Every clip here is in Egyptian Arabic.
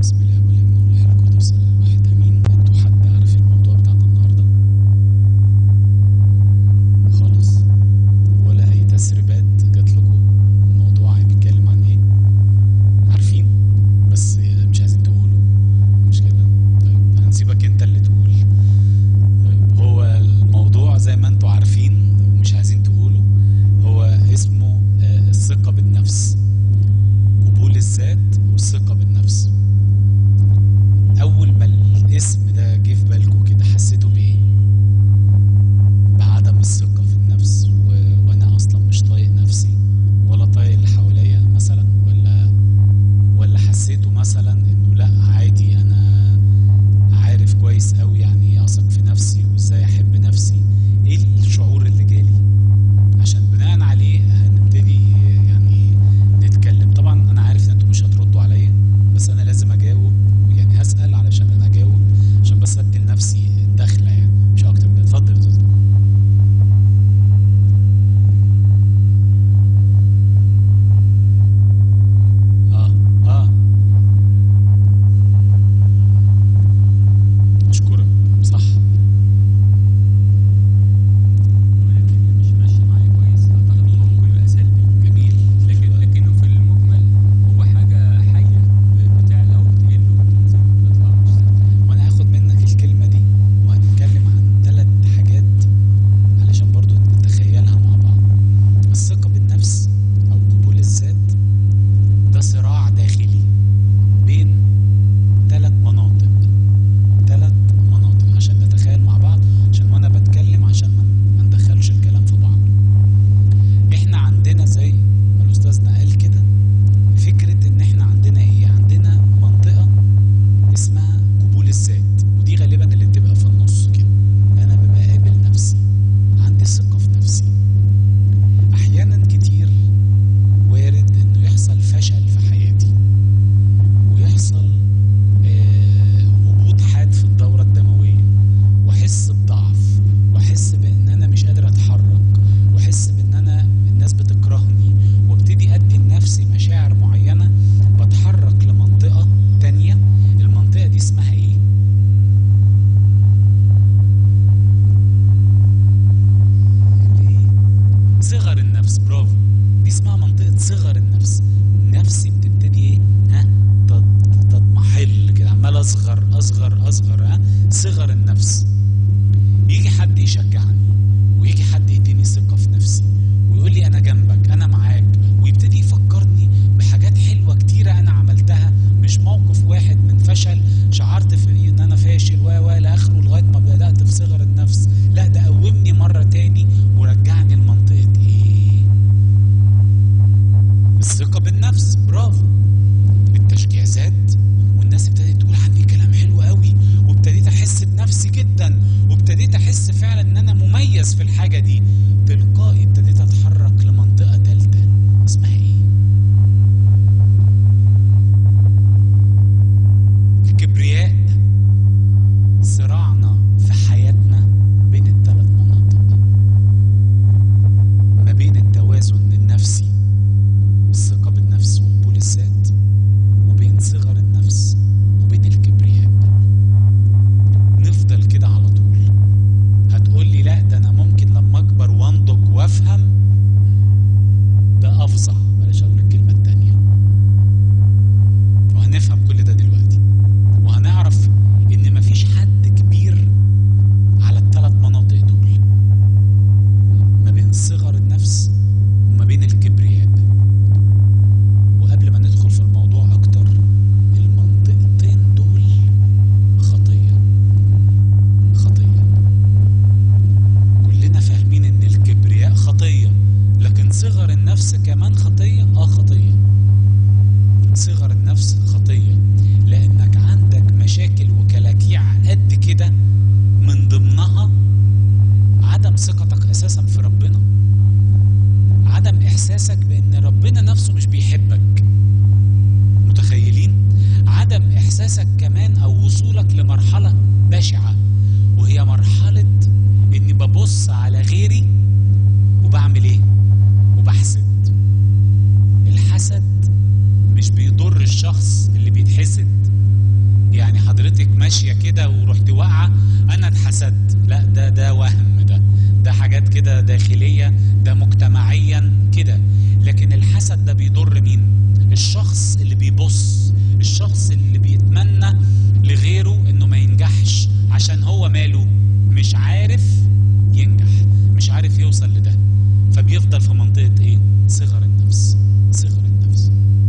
بسم الله والابن والروح القدس الواحد امين انتوا حد عارف الموضوع بتاعنا النهارده خالص ولا اي تسريبات جات لكم الموضوع بيتكلم عن ايه عارفين بس مش عايزين تقولوا مش كده طيب هنسيبك انت اللي تقول طيب هو الموضوع زي ما انتوا عارفين ومش عايزين تقولوا هو اسمه آه، الثقة بالنفس قبول الذات والثقة بالنفس أول ما الاسم ده جه في بالكم كده حسيتوا بإيه؟ بعدم الثقة في النفس و... وأنا أصلا مش طايق نفسي ولا طايق اللي حواليا مثلا ولا ولا حسيتوا مثلا إنه لأ عادي أنا عارف كويس قوي يعني إيه أثق في نفسي وإزاي أحب نفسي إيه الشعور اللي جالي؟ عشان بناء عليه هنبتدي يعني نتكلم طبعا انا عارف ان انتوا مش هتردوا عليا بس انا لازم اجاوب يعني هسال علشان انا اجاوب عشان بس ادي لنفسي دخله يعني مش اكتر من كده اتفضل يا زوزو. اه اه اشكرك صح ولكن مش ماشي معايا كويس اعتقد ان هو ممكن يبقى سلبي جميل لكن لكنه في المجمل هو حاجه حيه بتعلى وبتقل وبتنزل وبتطلع مش ثابته وانا هاخد منك الكلمة دي وهنتكلم عن ثلاث حاجات علشان برضو نتخيلها مع بعض الثقة بالنفس او قبول الذات ده صراع داخلي بين ثلاث مناطق ثلاث مناطق عشان نتخيل مع بعض عشان وانا بتكلم عشان ما ما ندخلش الكلام في بعض احنا عندنا زي ما الاستاذنا قال كده فكرة ان احنا عندنا ايه عندنا منطقة اسمها قبول الذات ودي غالبا اللي بتبقى في النص كده انا ببقى قابل نفسي عندي ثقة في نفسي احيانا كتير وارد انه يحصل فشل في حياتي ويحصل آه، هبوط حاد في الدورة الدموية واحس بضعف واحس بان انا مش قادر اتحرك واحس بان انا الناس بتكرهني وابتدي ادي لنفسي مشاعر معينة بتحرك لمنطقة تانية المنطقة دي اسمها ايه؟ ليه؟ صغر النفس برافو دي اسمها منطقة صغر النفس نفسي بتبتدي ايه؟ ها؟ تض- تضمحل كده عمال اصغر اصغر اصغر ها؟ صغر النفس يجي حد يشجعني ويجي حد يديني ثقة في نفسي ويقول لي أنا جنبك أنا معاك ويبتدي يفكرني بحاجات حلوة كتيرة أنا عملتها مش موقف واحد من فشل شعرت في إن أنا فاشل و و إلى آخره لغاية ما بدأت في صغر النفس لا ده قومني مرة تاني ورجعني لمنطقة إيه؟ الثقة بالنفس برافو التشجيع زاد والناس ابتدت تقول عني كلام حلو قوي وابتديت احس بنفسي جدا وابتديت احس فعلا ان انا مميز في الحاجه دي تلقائي ابتديت اتحرك لمنطقه ثالثه اسمها ايه الكبرياء صراعنا في حياتنا بين الثلاث مناطق ما بين التوازن النفسي الثقه بالنفس وقبول الذات وبين صغر النفس وبين الكبرياء نفضل كده على طول هتقول لي لا ده انا ممكن لما اكبر وانضج وافهم ده افظع بلاش اقول الكلمه التانيه وهنفهم كل ده دلوقتي وهنعرف ان مفيش حد كبير على الثلاث مناطق دول ما بين صغر النفس وما بين الكبرياء وقبل ما ندخل في الموضوع اكتر المنطقتين دول خطيه خطيه كلنا فاهمين ان الكبرياء خطيه لكن صغر النفس كمان خطيه اه خطيه صغر النفس خطيه لانك عندك مشاكل وكلاكيع قد كده من ضمنها عدم ثقتك اساسا في ربنا عدم احساسك بان ربنا نفسه مش بيحبك متخيلين عدم احساسك كمان او وصولك لمرحله بشعه وهي مرحله اني ببص على غيري وبعمل ايه وبحسد الحسد مش بيضر الشخص اللي بيتحسد حضرتك ماشيه كده ورحت واقعه انا اتحسدت لا ده ده وهم ده ده حاجات كده داخليه ده مجتمعيا كده لكن الحسد ده بيضر مين الشخص اللي بيبص الشخص اللي بيتمنى لغيره انه ما ينجحش عشان هو ماله مش عارف ينجح مش عارف يوصل لده فبيفضل في منطقه ايه صغر النفس صغر النفس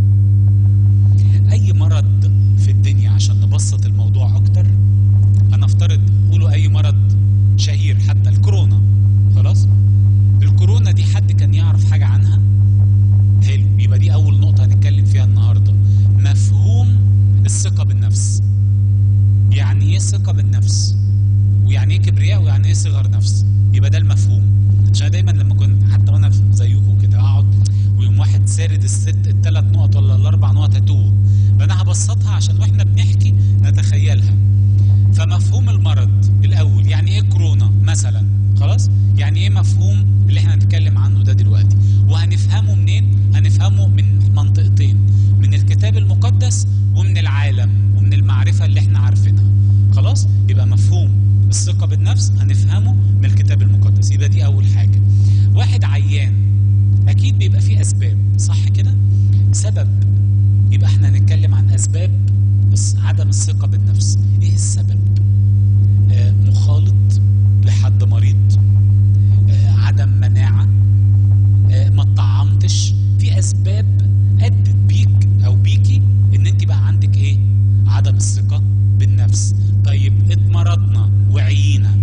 اي مرض في الدنيا عشان نبسط الموضوع اكتر هنفترض قولوا اي مرض شهير حتى الكورونا خلاص الكورونا دي حد كان يعرف حاجه عنها حلو يبقى دي اول نقطه هنتكلم فيها النهارده مفهوم الثقه بالنفس يعني ايه ثقه بالنفس ويعني ايه كبرياء ويعني ايه صغر نفس يبقى ده المفهوم عشان دايما لما كنت حتى وانا في- زيكم كده اقعد ويوم واحد سارد الست الثلاث نقط ولا الاربع نقط هتوه فانا هبسطها عشان واحنا بنحكي نتخيلها فمفهوم المرض الاول يعني ايه كورونا مثلا خلاص يعني ايه مفهوم اللي احنا هنتكلم عنه ده دلوقتي وهنفهمه منين هنفهمه من منطقتين من الكتاب المقدس ومن العالم ومن المعرفه اللي احنا عارفينها خلاص يبقى مفهوم الثقه بالنفس هنفهمه من الكتاب المقدس يبقى دي اول حاجه واحد عيان اكيد بيبقى فيه اسباب صح كده سبب يبقى احنا هنتكلم عن اسباب بس عدم الثقه بالنفس ايه السبب آه مخالط لحد مريض آه عدم مناعه آه ما اتطعمتش في اسباب ادت بيك او بيكي ان انت بقى عندك ايه عدم الثقه بالنفس طيب اتمرضنا وعيينا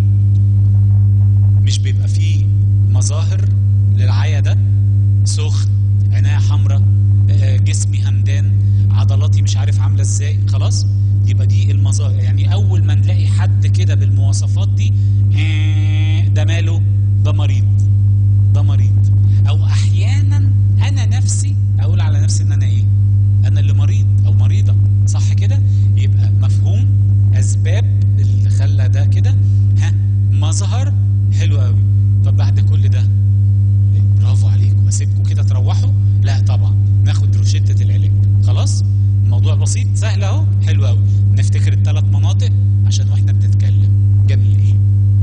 مش بيبقى فيه مظاهر للعيا ده سخن عينيا حمراء آه، جسمي همدان عضلاتي مش عارف عامله ازاي خلاص يبقى دي المظاهر يعني اول ما نلاقي حد كده بالمواصفات دي آه، ده ماله ده مريض ده مريض او احيانا انا نفسي اقول على نفسي ان انا ايه انا اللي مريض او مريضه صح كده يبقى مفهوم اسباب اللي خلى ده كده ها مظهر حلو قوي طب بعد كل ده إيه، برافو عليك واسيبكم كده تروحوا لا طبعا ناخد روشتة العلاج خلاص الموضوع بسيط سهل اهو حلو قوي نفتكر الثلاث مناطق عشان واحنا بنتكلم جميل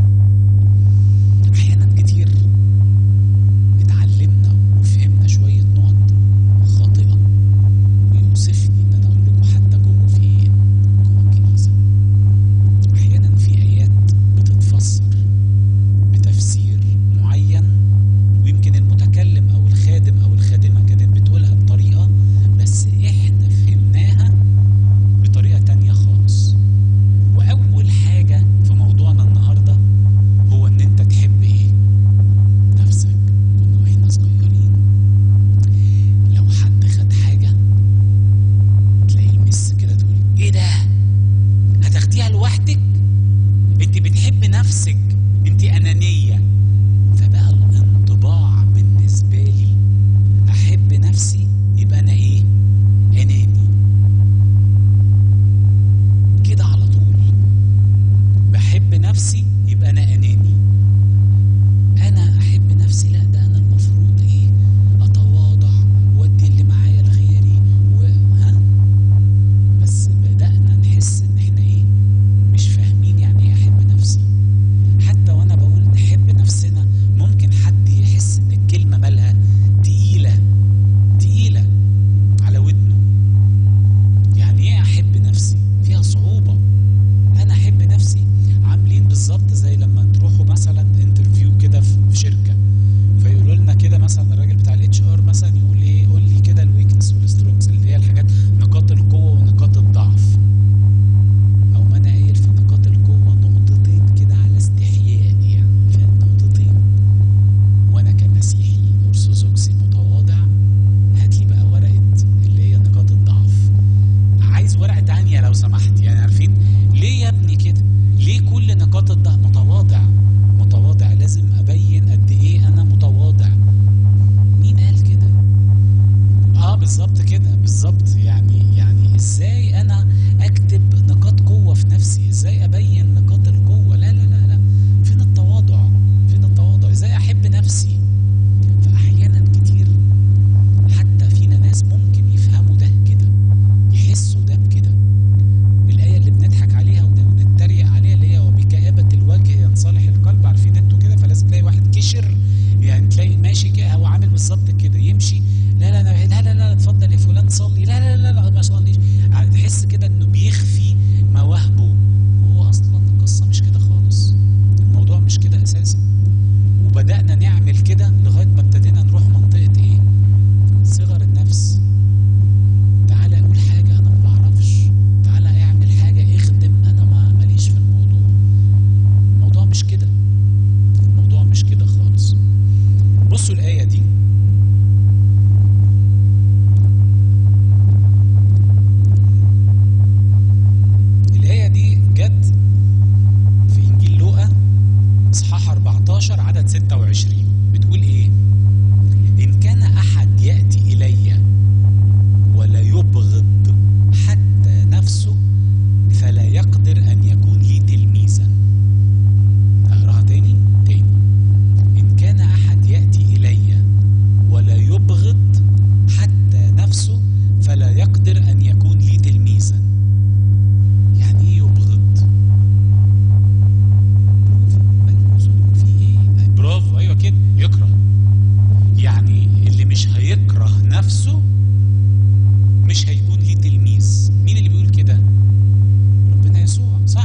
احيانا كتير اتعلمنا وفهمنا شوية نقط خاطئة ويؤسفني ان انا اقول لكم حتى جوه فين جوه الكنيسة احيانا في ايات بتتفسر بتفسير معين ويمكن المتكلم او الخادم او الخادمه كانت بتقولها بطريقه بس احنا فهمناها بطريقه تانية خالص واول حاجه في موضوعنا النهارده هو ان انت تحب ايه نفسك كنا واحنا صغيرين لو حد خد حاجه تلاقيه المس كده تقول ايه ده هتاخديها لوحدك انت بتحب نفسك انت انانيه فبقى الانطباع بالنسبه لي احب نفسي يبقى انا ايه اناني كده على طول بحب نفسي يبقى انا اناني انا احب نفسي لا ده انا المفروض ايه اتواضع وادي اللي معايا لغيري و ها بس بدأنا نحس ان احنا ايه مش فاهمين يعني ايه احب نفسي حتى وانا بقول نحب نفسنا ممكن حد يحس ان الكلمة مالها تقيلة تقيلة على ودنه يعني ايه احب نفسي فيها صعوبة انا احب نفسي عاملين بالظبط زي لما تروحوا مثلا انترفيو كده في في شركة فيقولوا لنا كده مثلا الراجل بتاع الاتش ار مثلا يقول لي ايه قول لي كده الويكنس والسترونجز اللي هي الحاجات نقاط القوة ونقاط الضعف او ما انا قايل في نقاط القوة نقطتين كده على استحياء يعني فاهم نقطتين وانا كمسيحي ارثوذكسي متواضع هات لي بقى ورقة اللي هي نقاط الضعف عايز ورقة تانية لو سمحت يعني عارفين ليه يا ابني كده ليه كل نقاط الضعف متواضع متواضع لازم ابين قد ايه انا متواضع مين قال كده اه بالظبط كده بالظبط يعني يعني ازاي انا اكتب نقاط قوه في نفسي ازاي ابين نقاط القوه لا لا لا لا فين التواضع فين التواضع ازاي احب نفسي فاحيانا كتير حتى فينا ناس ممكن يفهموا ده كده يحسوا ده بكده الايه اللي بنضحك عليها كده انه بيخفي مواهبه وهو اصلا القصه مش كده خالص الموضوع مش كده اساسا وبدانا نعمل كده لغايه ما ابتدينا نروح منطقه ايه صغر النفس تعالى قول حاجه انا ما بعرفش تعالى اعمل حاجه اخدم انا ما ماليش في الموضوع الموضوع مش كده الموضوع مش كده خالص بصوا الايه دي الآية دي جت في إنجيل لوقا إصحاح 14 عدد 26 بتقول إيه؟ إن كان أحد يأتي إلي ولا يبغض حتى نفسه فلا يقدر أن يكون لي تلميذا أقراها تاني؟ تاني إن كان أحد يأتي إلي ولا يبغض حتى نفسه فلا يقدر أن يكون لي تلميذا يعني ايه يبغض؟ برافو في ايه؟ برافو ايوه كده يكره يعني اللي مش هيكره نفسه مش هيكون ليه تلميذ مين اللي بيقول كده؟ ربنا يسوع صح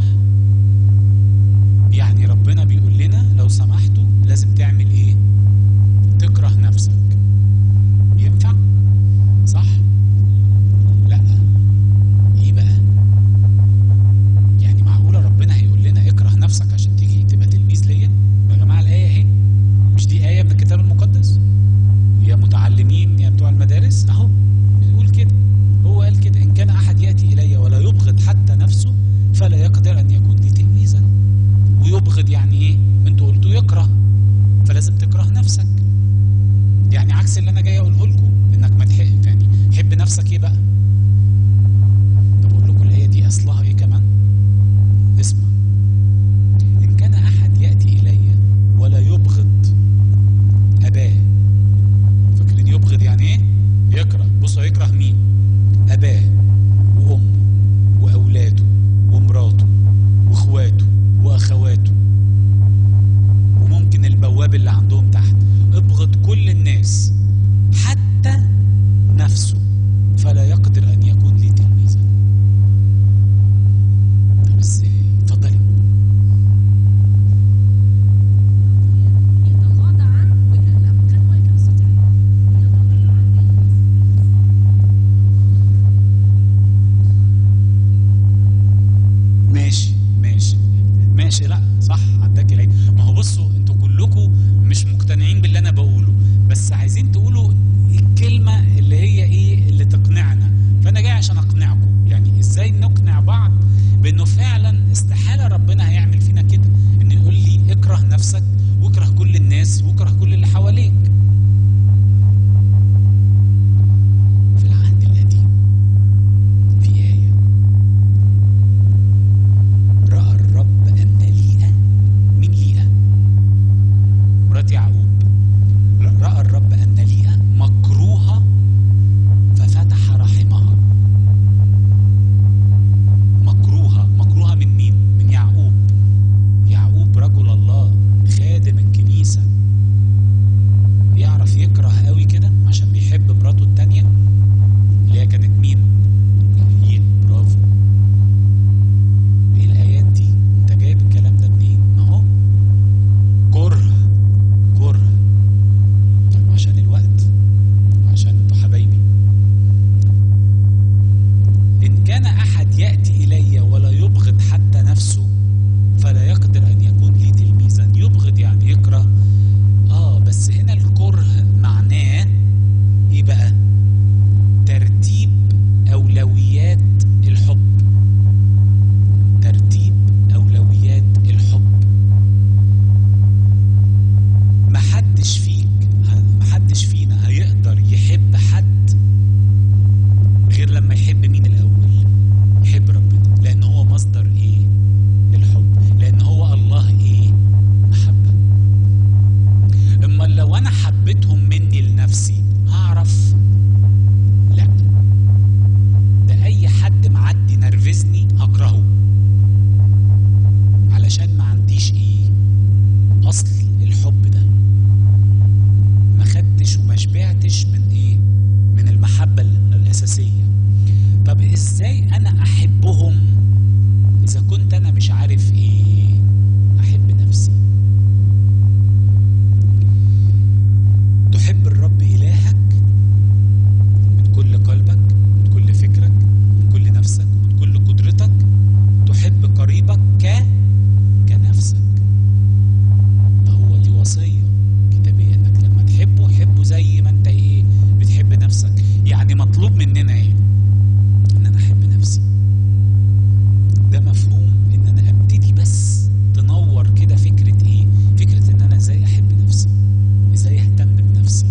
يعني ربنا بيقول لنا لو سمحتوا لازم تعمل ايه؟ تكره نفسك ينفع؟ صح؟ لا ايه بقى؟ يعني معقوله ربنا هيقول لنا اكره نفسك عشان تيجي تبقى تلميذ ليا؟ يا جماعه الايه اهي مش دي ايه من الكتاب المقدس؟ يا متعلمين يا بتوع المدارس اهو بيقول كده هو قال كده ان كان احد ياتي الي ولا يبغض حتى نفسه فلا يقدر ان يكون لي تلميذا ويبغض يعني ايه؟ انتوا قلتوا يكره فلازم تكره نفسك يعني عكس اللي انا جاي اقوله لكم انك ما تحب يعني حب نفسك ايه بقى؟ طب اقول لكم الايه دي اصلها ايه كمان؟ اسمع ان كان احد ياتي الي ولا يبغض اباه فاكرين يبغض يعني ايه؟ يكره بصوا هيكره مين؟ اباه وامه واولاده ومراته واخواته واخواته وممكن البواب اللي عندهم تحت ابغض كل الناس حتى نفسه فلا يقدر ان يكون لي تلميذا طب ازاي اتفضلي يتغاضى عن لا كان ما كان صوتي يتغير عن ماشي ماشي ماشي لا صح عداك العين ما هو بصوا انتوا كلكم مش مقتنعين باللي انا بقوله بس عايزين تقولوا الكلمه اللي هي ايه اللي تقنعنا فانا جاي عشان اقنعكم يعني ازاي نقنع بعض بانه فعلا استحاله ربنا هيعمل فينا كده ان يقول لي اكره نفسك واكره كل الناس واكره كل اللي حواليك في العهد القديم في ايه رأى الرب أن ليئة مين ليئة؟ مرات يعقوب رأى الرب أن ليئة مكروهة ففتح رحمها مكروهة مكروهة من مين؟ من يعقوب يعقوب رجل الله خادم الكنيسة احبهم اذا كنت انا مش عارف ايه احب نفسي تحب الرب الهك من كل قلبك من كل فكرك من كل نفسك ومن كل قدرتك تحب قريبك ك كنفسك ما هو دي وصية كتابية انك لما تحبه حبه زي ما انت ايه بتحب نفسك يعني مطلوب مننا ايه ان انا احب نفسي ده مفهوم ان انا ابتدي بس تنور كده فكرة ايه فكرة ان انا ازاي احب نفسي ازاي اهتم بنفسي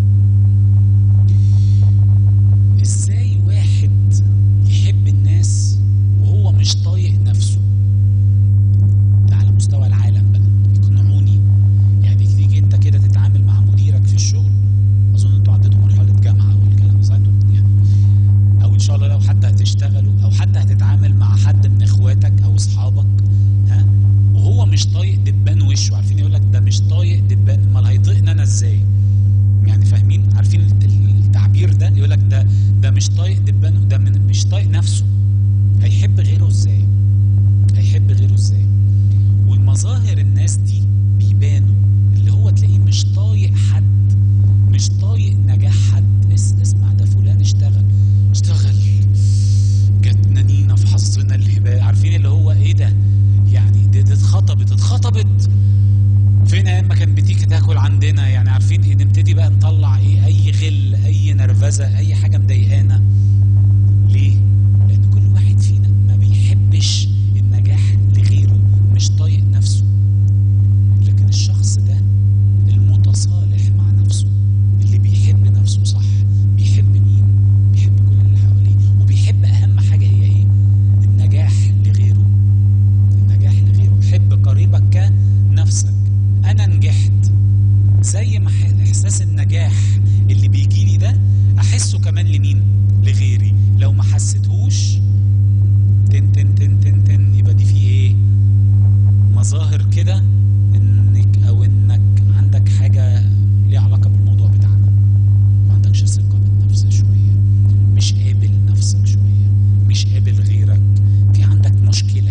ازاي واحد يحب الناس وهو مش طايق نفسه ده على مستوى العالم بقى يقنعوني يعني تيجي انت كده تتعامل مع مديرك في الشغل اظن انتوا عديتوا مرحله جامعه والكلام ده صح؟ يعني او ان شاء الله لو حتى هتشتغلوا او حتى هتتعامل مع حد من اخواتك او اصحابك ها وهو مش طايق دبان وشه عارفين يقول لك ده مش طايق دبان امال هيطيقني انا ازاي يعني فاهمين عارفين التعبير ده يقول لك ده ده مش طايق دبان ده من مش طايق نفسه هيحب غيره ازاي هيحب غيره ازاي والمظاهر الناس دي بيبانوا اللي هو تلاقيه مش طايق حد مش طايق نجاح حد اس اسمع ده فلان اشتغل اشتغل جاتنا نينا في حظنا الهباء عارفين اللي هو ايه ده يعني دي, دي اتخطبت اتخطبت فين ايام ما كان بتيجي تاكل عندنا يعني عارفين ايه نبتدي بقى نطلع ايه اي غل اي نرفزه اي حاجه مضايقانا ليه؟ لان كل واحد فينا ما بيحبش النجاح لغيره مش طايق نفسه لكن الشخص ده المتصالح مع نفسه اللي بيحب نفسه صح بيحب مين؟ بيحب كل اللي حواليه وبيحب اهم حاجه هي ايه؟ النجاح لغيره النجاح لغيره حب قريبك كنفسك انا نجحت زي ما ح- احساس النجاح اللي بيجي لي ده احسه كمان لمين لغيري لو ما حسيتهوش تن تن تن تن تن يبقى دي في ايه مظاهر كده انك او انك عندك حاجه ليها علاقه بالموضوع بتاعنا ما عندكش ثقه بالنفس شويه مش قابل نفسك شويه مش قابل غيرك في عندك مشكله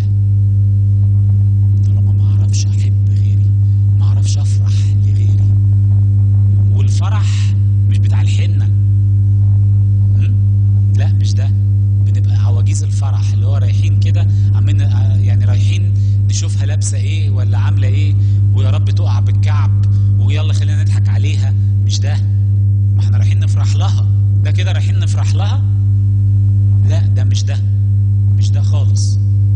طالما ما اعرفش احب غيري ما اعرفش افرح لغيري والفرح مش بتاع الحنه م? لا مش ده بنبقى عواجيز الفرح اللي هو رايحين كده عاملين يعني رايحين نشوفها لابسه ايه ولا عامله ايه ويا رب تقع بالكعب ويلا خلينا نضحك عليها مش ده ما احنا رايحين نفرح لها ده كده رايحين نفرح لها لا ده مش ده مش ده خالص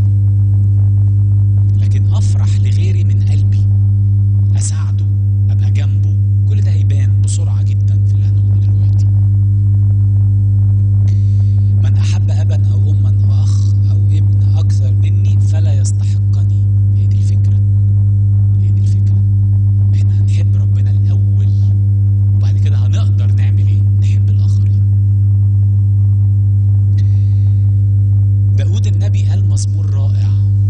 لكن افرح لغيري من قلبي اساعده ابقى جنبه كل ده هيبان بسرعه جدا في اللي هنقوله دلوقتي من احب ابا او اما واخ او ابن اكثر مني فلا يستحقني هي دي الفكره هي دي الفكره احنا هنحب ربنا الاول وبعد كده هنقدر نعمل ايه نحب الاخرين داود النبي قال مزمور رائع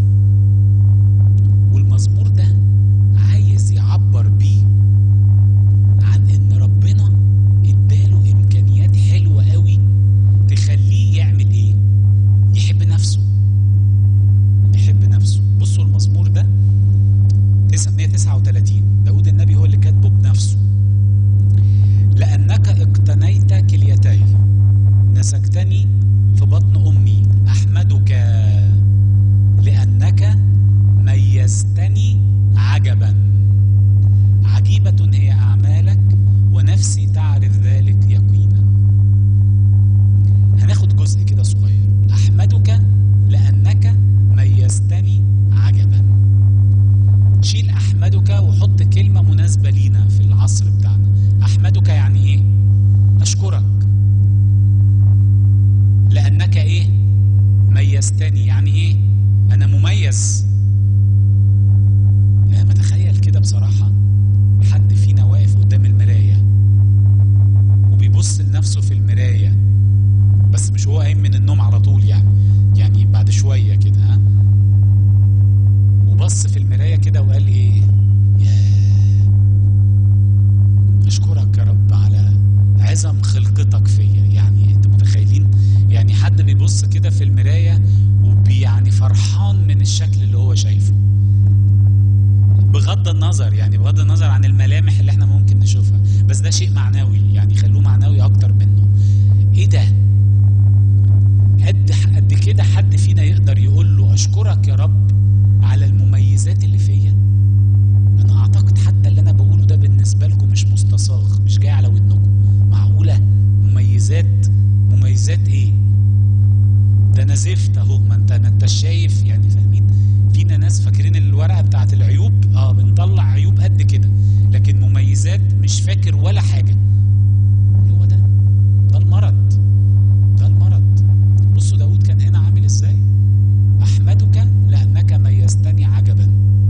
والمزمور ده عايز يعبر بيه عن ان ربنا اداله امكانيات حلوه قوي تخليه يعمل ايه يحب نفسه يحب نفسه بصوا المزمور ده 939 داود النبي هو اللي كاتبه بنفسه لأنك اقتنيت كليتي نسكتني في بطن أمي أحمدك لأنك ميزتني عجبا عجيبة هي أعمالك ونفسي تعرف ذلك يقينا هناخد جزء كده صغير أحمدك لأنك ميزتني عجبا شيل أحمدك وحط كلمة مناسبة لينا في العصر بتاعنا أحمدك يعني إيه؟ أشكرك لأنك إيه؟ ميزتني يعني إيه؟ أنا مميز أنا بتخيل كده بصراحة حد فينا واقف قدام المراية وبيبص لنفسه في المراية بس مش هو قايم من النوم على طول يعني يعني بعد شوية كده ها وبص في المراية كده وقال ايه ياه اشكرك يا رب على عظم خلقتك فيا يعني انتوا متخيلين يعني حد بيبص كده في المراية الشكل اللي هو شايفه بغض النظر يعني بغض النظر عن الملامح اللي احنا ممكن نشوفها بس ده شيء معنوي يعني خلوه معنوي اكتر منه ايه ده قد قد كده حد فينا يقدر يقول له اشكرك يا رب على المميزات اللي فيا انا اعتقد حتى اللي انا بقوله ده بالنسبه لكم مش مستصاغ مش جاي على ودنكم معقوله مميزات مميزات ايه ده انا زفت اهو ما انت ما انت شايف يعني فاهمين فينا ناس فاكرين الورقه بتاعت العيوب اه بنطلع عيوب قد كده لكن مميزات مش فاكر ولا حاجه هو ده ده المرض ده المرض بصوا داود كان هنا عامل ازاي احمدك لانك ميزتني عجبا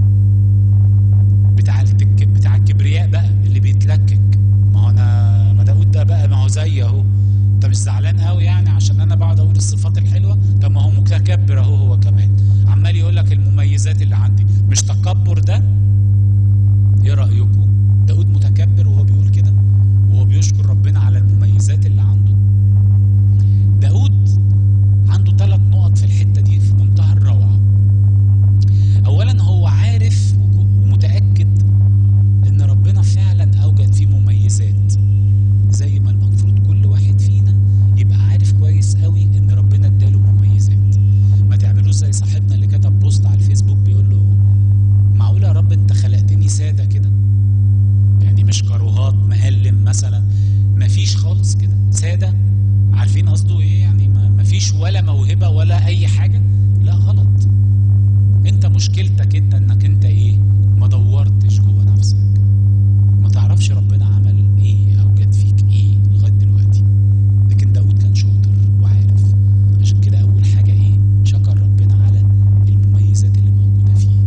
بتاع التك... بتاع الكبرياء بقى اللي بيتلكك ما هو انا ما داود ده بقى ما هو زي اهو انت مش زعلان قوي يعني عشان انا بقعد اقول الصفات الحلوه طب ما هو متكبر اهو هو كمان عمال يقول لك المميزات اللي عندي مش تكبر ده ايه رايكم داود متكبر وهو بيقول كده وهو بيشكر ربنا على المميزات اللي عنده داود عنده ثلاث نقط في الحته دي في منتهى الروعه اولا هو عارف ومتاكد ان ربنا فعلا اوجد فيه مميزات زي ما المفروض كل واحد فينا يبقى عارف كويس قوي ان ربنا اداله مميزات ما تعملوش زي صاحبنا اللي كتب بوست على الفيسبوك بيقول له معقول يا رب انت خلقتني ساده كده يعني مش كروهات مهلم مثلا مفيش خالص كده ساده عارفين قصده ايه يعني ما- مفيش ولا موهبه ولا اي حاجه لا غلط انت مشكلتك انت انك انت ايه ما دورتش جوه نفسك ما تعرفش ربنا عمل ايه اوجد فيك ايه لغايه دلوقتي لكن داود كان شاطر وعارف عشان كده اول حاجه ايه شكر ربنا على المميزات اللي موجوده فيه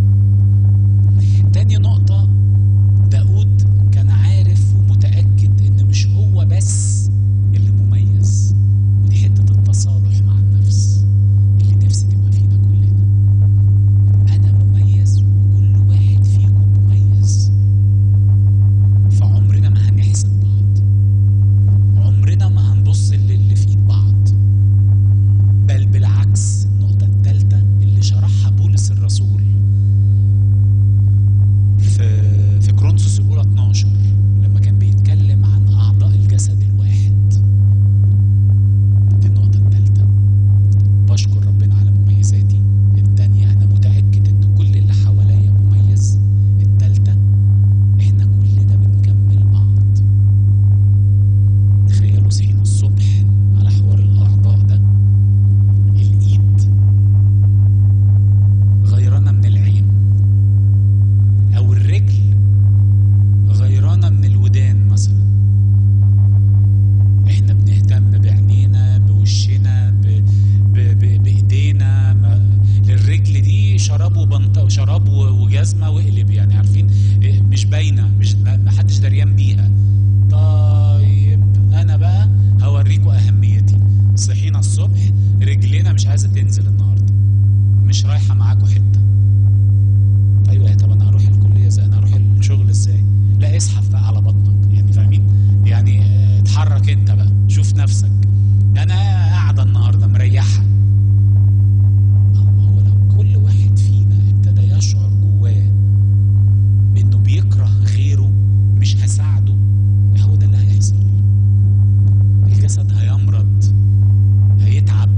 تاني نقطه داود كان عارف ومتاكد ان مش هو بس اللي مميز ودي حته التصالح مع النفس اللي نفسي تبقى فينا كلنا انا مميز وكل واحد فيكم مميز فعمرنا ما هنحسد بعض عمرنا ما هنبص للي في ايد بعض بل بالعكس النقطة الثالثة اللي شرحها بولس الرسول في في كرونسوس الأولى 12 لما كان بيتكلم عن أعضاء الجسد الواحد دي النقطة الثالثة بشكر ربنا على مميزاتي التانية أنا متأكد إن كل اللي حواليا مميز التالتة إحنا كلنا بنكمل بعض تخيلوا صحينا الصبح على حوار الأعضاء ده الإيد غيرانة من العين أو الرجل غيرانة من الودان مثلا احنا بنهتم بعينينا بوشنا ب... ب... ب... بايدينا ما... للرجل دي شراب وبنط شراب و- وجزمه واقلب يعني عارفين إيه، مش باينه مش ما ما حدش دريان بيها طيب انا بقى هوريكم اهميتي صحينا الصبح رجلنا مش عايزه تنزل النهارده مش رايحه معاكم حته ايوه طب انا هروح الكليه ازاي انا هروح الشغل ازاي لا اسحف بقى على بطنك يعني فاهمين يعني آه، اتحرك انت بقى شوف نفسك انا قاعده النهارده مريحه آه، ما هو لو كل واحد فينا ابتدى يشعر جواه بانه بيكره غيره مش هساعده هو ده اللي هيحصل الجسد هيمرض هيتعب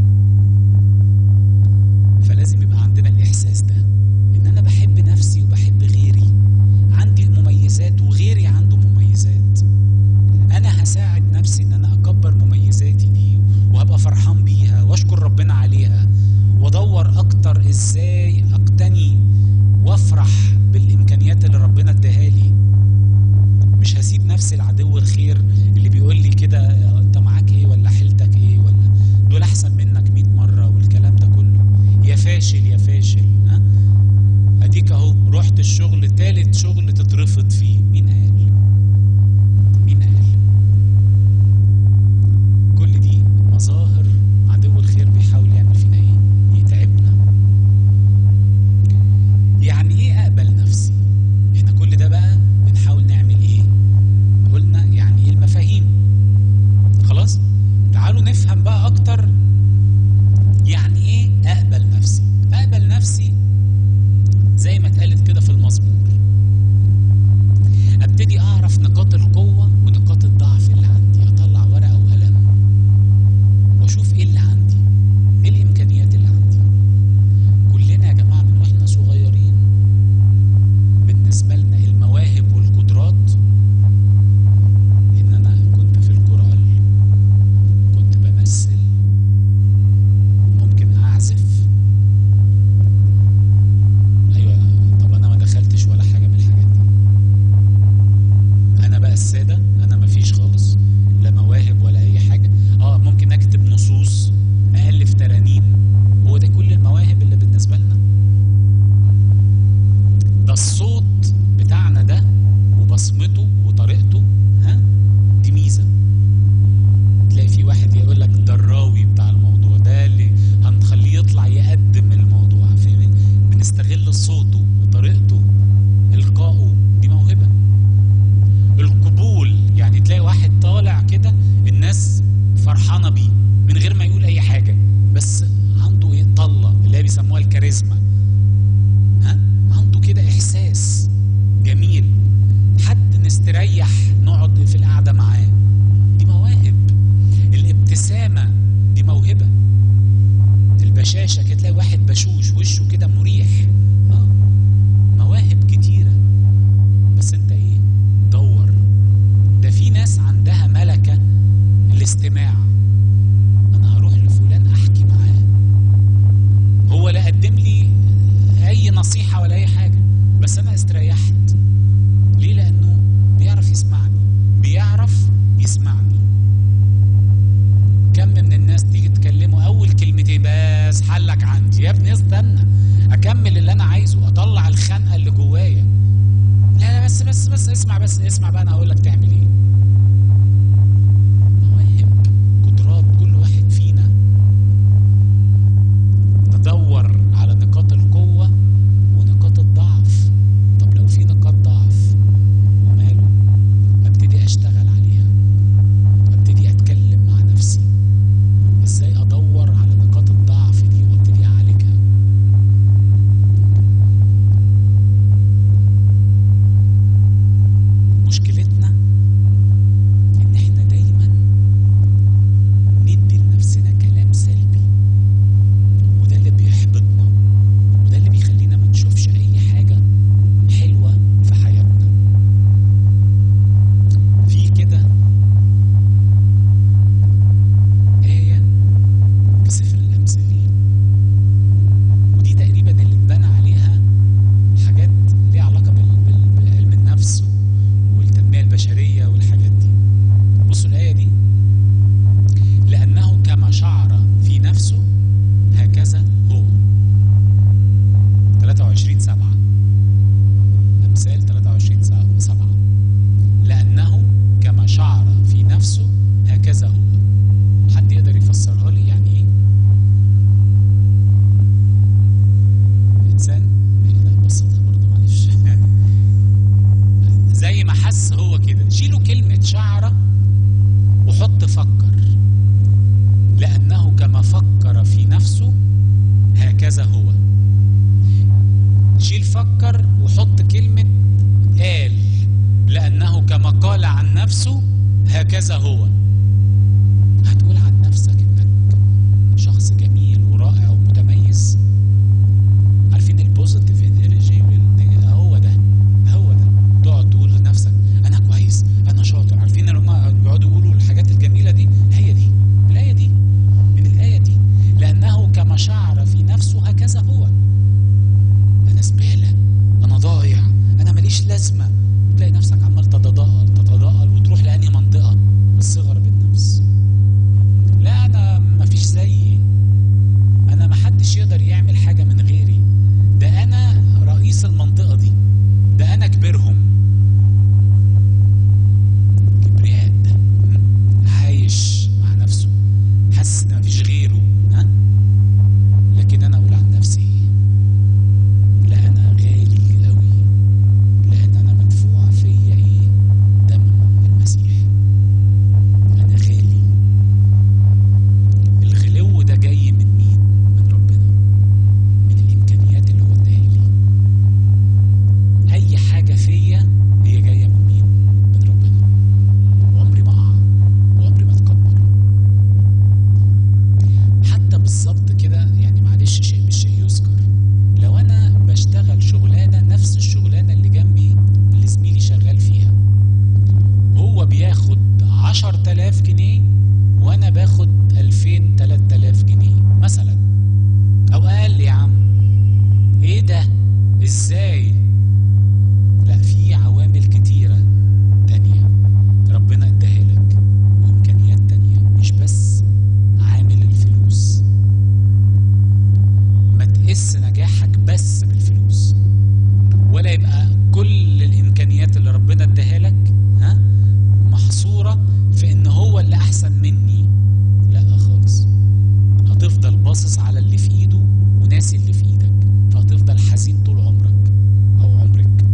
فلازم يبقى عندنا الاحساس ده ان انا بحب نفسي وبحب غيري عندي مميزات وغيري عنده مميزات انا هساعد نفسي ان انا اكبر مميزاتي دي وهبقى فرحان بيها واشكر ربنا عليها وادور اكتر ازاي اقتني وافرح بالامكانيات اللي ربنا اداها لي مش هسيب نفسي العدو الخير اللي بيقول لي كده انت معاك ايه ولا حيلتك ايه ولا دول احسن منك 100 مره والكلام ده كله يا فاشل يا فاشل ها اديك اهو رحت الشغل تالت شغل تترفض فيه مين قال مين قال كل دي مظاهر عدو الخير بيحاول يعمل فينا ايه يتعبنا يعني ايه اقبل نفسي احنا كل ده بقى بنحاول نعمل ايه قلنا يعني ايه المفاهيم خلاص تعالوا نفهم بقى اكتر يعني ايه اقبل نفسي اقبل نفسي المزمور ابتدي اعرف نقاط القوه ونقاط الضعف اللي عندي اطلع ورقه وقلم واشوف ايه اللي عندي ايه الامكانيات اللي عندي كلنا يا جماعه من واحنا صغيرين بالنسبه لنا المواهب والقدرات ان انا كنت في الكورال كنت بمثل ممكن اعزف ايوه طب انا ما دخلتش ولا حاجه من الحاجات دي انا بقى الساده انا ما فيش خالص لا مواهب ولا اي حاجه اه ممكن اكتب نصوص الف ترانيم هو ده كل المواهب اللي بالنسبه لنا ده الصوت بتاعنا ده وبصمته وطريقته ها دي ميزه تلاقي في واحد يقول لك ده الراوي بتاع الموضوع ده اللي هنخليه يطلع يقدم الموضوع فاهم بنستغل صوته وطريقته القائه دي موهبه القبول يعني تلاقي واحد طالع كده الناس فرحانه بيه من غير ما يقول اي حاجه بس عنده ايه طله اللي هي بيسموها الكاريزما ها عنده كده احساس جميل حد نستريح نقعد في القعده معاه دي مواهب الابتسامه دي موهبه البشاشه كده تلاقي واحد بشوش وشه كده مريح اه مواهب كتيره بس انت ايه دور ده في ناس عندها ملكه الاستماع انا هروح لفلان احكي معاه هو لا قدم لي اي نصيحه ولا اي حاجه بس انا استريحت ليه لانه بيعرف يسمعني بيعرف يسمعني كم من الناس تيجي تكلمه اول كلمتين بس حلك عندي يا ابني استنى اكمل اللي انا عايزه اطلع الخنقه اللي جوايا لا لا بس بس بس اسمع بس اسمع بقى انا هقول لك تعمل ايه مواهب قدرات كل واحد فينا ندور على نقاط القوة ونقاط الضعف طب لو في نقاط ضعف وماله ابتدي اشتغل عليها ابتدي اتكلم مع نفسي ازاي ادور على نقاط الضعف دي وابتدي اعالجها مشكلتنا ان احنا دايما ندي لنفسنا كلام سلبي وده اللي بيحبطنا وده اللي بيخلينا ما نشوفش اي حاجه حلوه في حياتنا في كده آية في سفر الأمثال ودي تقريبا اللي اتبنى عليها حاجات ليها علاقة بال- بال- بعلم النفس والتنمية البشرية والحاجات دي بصوا الآية دي لأنه كما شعر في نفسه هكذا هو 23 سبعة أمثال 23 سبعة لأنه كما شعر في نفسه هكذا هو حد يقدر يفسرها لي يعني ايه انسان لا بسطها برضه معلش زي ما حس هو كده شيلوا كلمة شعرة وحط فكر لأنه كما فكر في نفسه هكذا هو شيل فكر وحط كلمة قال لأنه كما قال عن نفسه هكذا هو هتقول عن نفسك انك شخص جميل ورائع ومتميز عارفين البوزيتيف انرجي هو ده هو ده تقعد تقول لنفسك انا كويس انا شاطر عارفين اللي هم بيقعدوا يقولوا الحاجات الجميله دي هي دي الايه دي من الايه دي لانه كما شعر في نفسه هكذا هو انا زباله انا ضايع انا ماليش لازمه تلاقي نفسك عمال تتضاءل تتضاءل وتروح لانهي منطقه الصغر بالنفس لا انا مفيش زيي انا محدش يقدر يعمل حاجه من غيري ده انا رئيس المنطقه دي ده انا كبيرهم كبرياء م? عايش مع نفسه حاسس ان مفيش غيره ها لكن انا اقول عن نفسي ايه لا انا غالي قوي لان انا مدفوع فيا ايه دم المسيح انا غالي الغلو ده جاي من مين من ربنا تقيس نجاحك بس بالفلوس ولا يبقى كل الامكانيات اللي ربنا اداها لك ها محصوره في ان هو اللي احسن مني لا خالص هتفضل باصص على اللي في ايده وناسي اللي في ايدك فهتفضل حزين طول عمرك او عمرك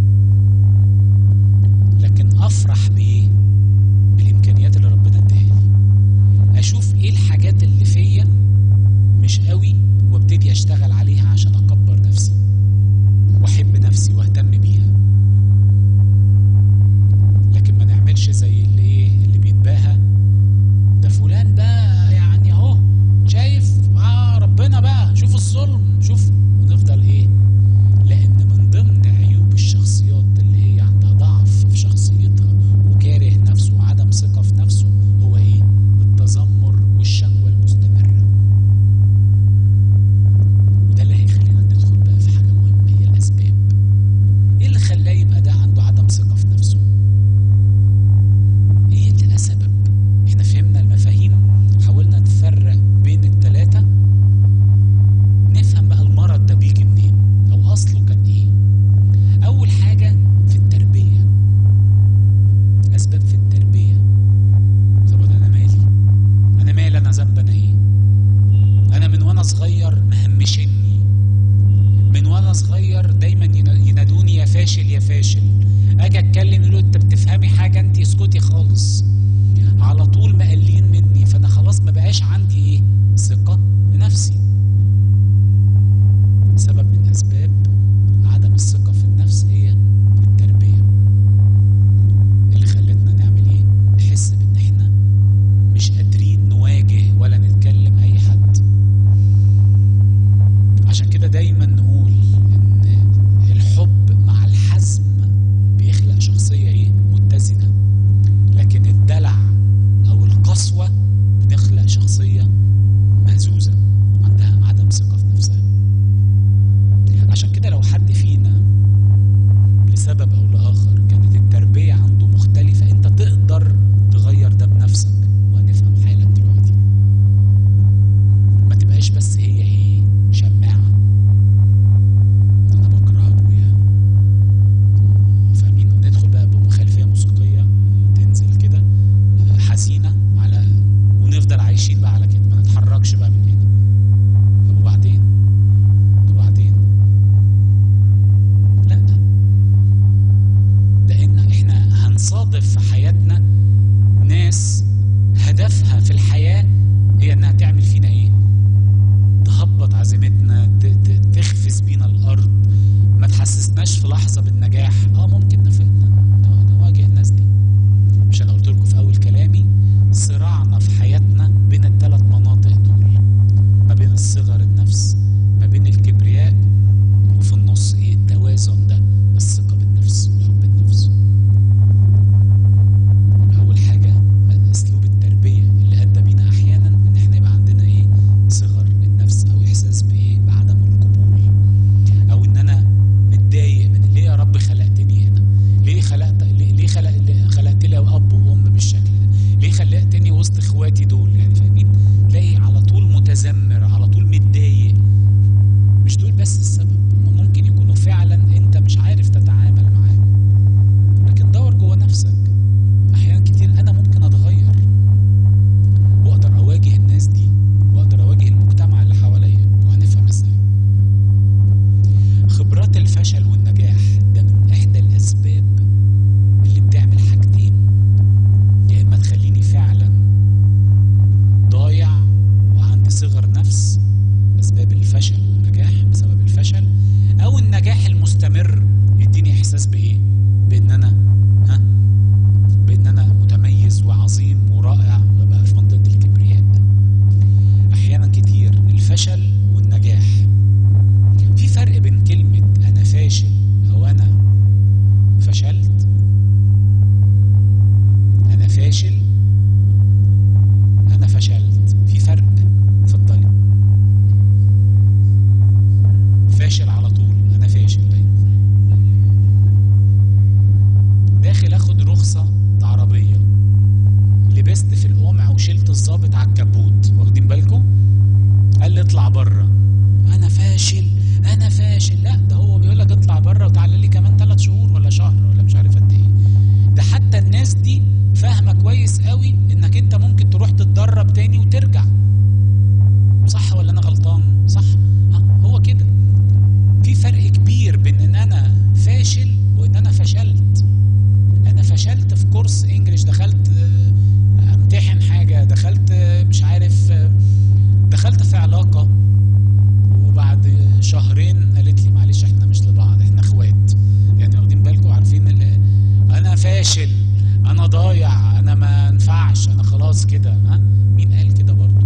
لكن افرح بايه بالامكانيات اللي ربنا اداها لي اشوف ايه الحاجات اللي فيا مش قوي وابتدي اشتغل عليها عشان اكبر نفسي واحب نفسي واهتم بيها لكن ما نعملش زي اللي ايه اللي بيتباهى ده فلان بقى يعني اهو شايف اه ربنا بقى شوف الظلم شوف ونفضل ايه لان من ضمن عيوب الشخصيات اللي هي عندها ضعف في شخصيتها وكاره نفسه وعدم ثقة في نفسه هو ايه التذمر والشكوى المستمرة وده اللي هيخلينا ندخل بقى في حاجة مهمة هي الأسباب ايه اللي خلاه يبقى ده عنده عدم ثقة في نفسه ايه اللي سبب احنا فهمنا المفاهيم حاولنا نفرق بين التلاتة نفهم بقى المرض ده بيجي منين او اصله كان ايه اول حاجة في التربية اسباب في التربية طب انا مالي انا مالي انا ذنب انا ايه انا من وانا صغير مهمشني من وانا صغير دايما ين- ينادوني يا فاشل يا فاشل اجي اتكلم يقولوا انت بتفهمي حاجه انت اسكتي خالص على طول مقلين مني فانا خلاص ما بقاش عندي ايه ثقه بنفسي سبب من اسباب عدم الثقه في النفس هي التربيه اللي خلتنا نعمل ايه نحس بان احنا مش قادرين نواجه ولا نتكلم اي حد عشان كده دايما نقول ان الحب مع الحزم بيخلق شخصية ايه متزنة لكن الدلع او القسوة بنخلق شخصية مهزوزة عندها عدم ثقة في نفسها عشان كده لو حد فينا لسبب او لاخر كانت التربية عنده مختلفة انت تقدر تغير ده بنفسك وهنفهم حالا دلوقتي ما تبقاش بس هي ايه شماعة انا بكره ابويا فاهمين وندخل بقى بخلفية موسيقية تنزل كده حزينة على ونفضل عايشين بقى على كده ما نتحركش بقى من هنا طب وبعدين وبعدين لا لان احنا هنصادف في حياتنا ناس هدفها في الحياة هي انها تعمل فينا ايه تهبط عزيمتنا ت- ت- تخفز بينا الارض ما تحسسناش في لحظه بالنجاح اه ممكن نف- ن- نواجه الناس دي مش انا قلت لكم في اول كلامي صراعنا في حياتنا بين الثلاث مناطق دول ما بين الصغر النفس ما بين الكبرياء وفي النص ايه التوازن ده الثقه بالنفس وحب النفس اول حاجه اسلوب التربيه اللي ادى بينا احيانا ان احنا يبقى عندنا ايه صغر النفس او احساس بايه بعدم القبول او ان انا متضايق من ليه يا رب خلقتني هنا ليه خلقت ليه, ليه خلق ليه خلقت لي اب وام بالشكل ده ليه خلقتني وسط اخواتي دول يعني فاهمين تلاقي على طول متذمر على طول متضايق مش دول بس السبب هم ممكن يكونوا فعلا انت مش عارف تتعامل معاهم لكن دور جوه نفسك احيانا كتير انا ممكن اتغير واقدر اواجه الناس دي واقدر اواجه المجتمع اللي حواليا وهنفهم ازاي خبرات الفشل والنجاح ده من احدى الاسباب اللي بتعمل حاجتين يا اما تخليني فعلا ضايع وعندي صغر نفس اسباب الفشل والنجاح بسبب الفشل او النجاح المستمر يديني احساس بايه بان انا ها بان انا متميز وعظيم ورائع وابقى في منطقه الكبرياء احيانا كتير الفشل والنجاح في فرق بين كلمه انا فاشل او انا فشلت انا فاشل انا فشلت في فرق اتفضلي فاشل على طول انا فاشل أيوة. داخل اخد رخصة عربية لبست في القمع وشلت الظابط على الكبوت واخدين بالكم قال لي اطلع بره انا فاشل فاشل لا ده هو بيقول لك اطلع بره وتعالى لي كمان ثلاث شهور ولا شهر ولا مش عارف قد ايه ده حتى الناس دي فاهمه كويس قوي انك انت ممكن تروح تتدرب تاني وترجع صح ولا انا غلطان صح ها هو كده في فرق كبير بين ان انا فاشل وان انا فشلت انا فشلت في كورس انجليش دخلت آه، امتحن حاجه دخلت آه، مش عارف آه، دخلت في علاقه وبعد شهرين قالت لي معلش احنا مش لبعض احنا اخوات يعني واخدين بالكم عارفين ال- انا فاشل انا ضايع انا ما ينفعش انا خلاص كده ها مين قال كده برضه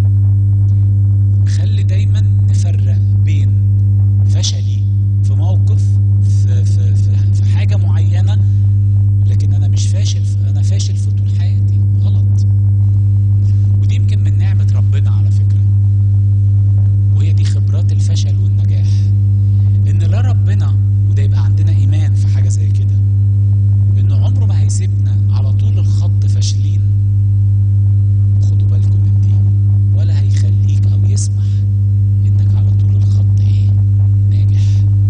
خلي دايما نفرق بين فشلي في موقف في, في, في, في حاجه معينه لكن انا مش فاشل في انا فاشل في طول حياتي غلط ودي يمكن من نعمه ربنا على فكره وهي دي خبرات الفشل والنجاح ان لا ربنا وده يبقى عندنا ايمان في حاجه زي كده انه عمره ما هيسيبنا على طول الخط فاشلين خدوا بالكم من دي ولا هيخليك او يسمح انك على طول الخط ايه ناجح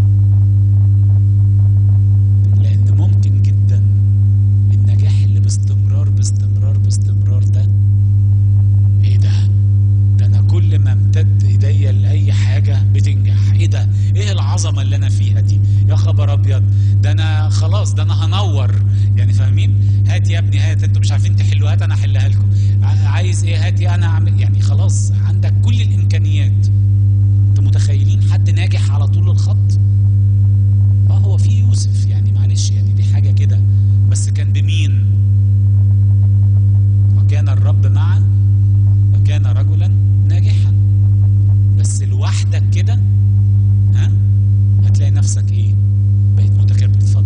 لان ممكن جدا النجاح اللي باستمرار باستمرار باستمرار ده ايه ده ده انا كل ما امتد ايديا لاي حاجه بتنجح ايه ده ايه العظمه اللي انا فيها دي يا خبر ابيض ده انا خلاص ده انا هنور يعني فاهمين هات يا ابني هات انتوا مش عارفين تحلوا هات انا احلها لكم ع- عايز ايه هات يا انا اعمل يعني خلاص عندك كل الامكانيات انتوا متخيلين حد ناجح على طول الخط اه هو في يوسف يعني معلش يعني دي حاجه كده بس كان بمين وكان الرب معه وكان رجلا ناجحا بس لوحدك كده ها هتلاقي نفسك ايه بقيت متكبر اتفضل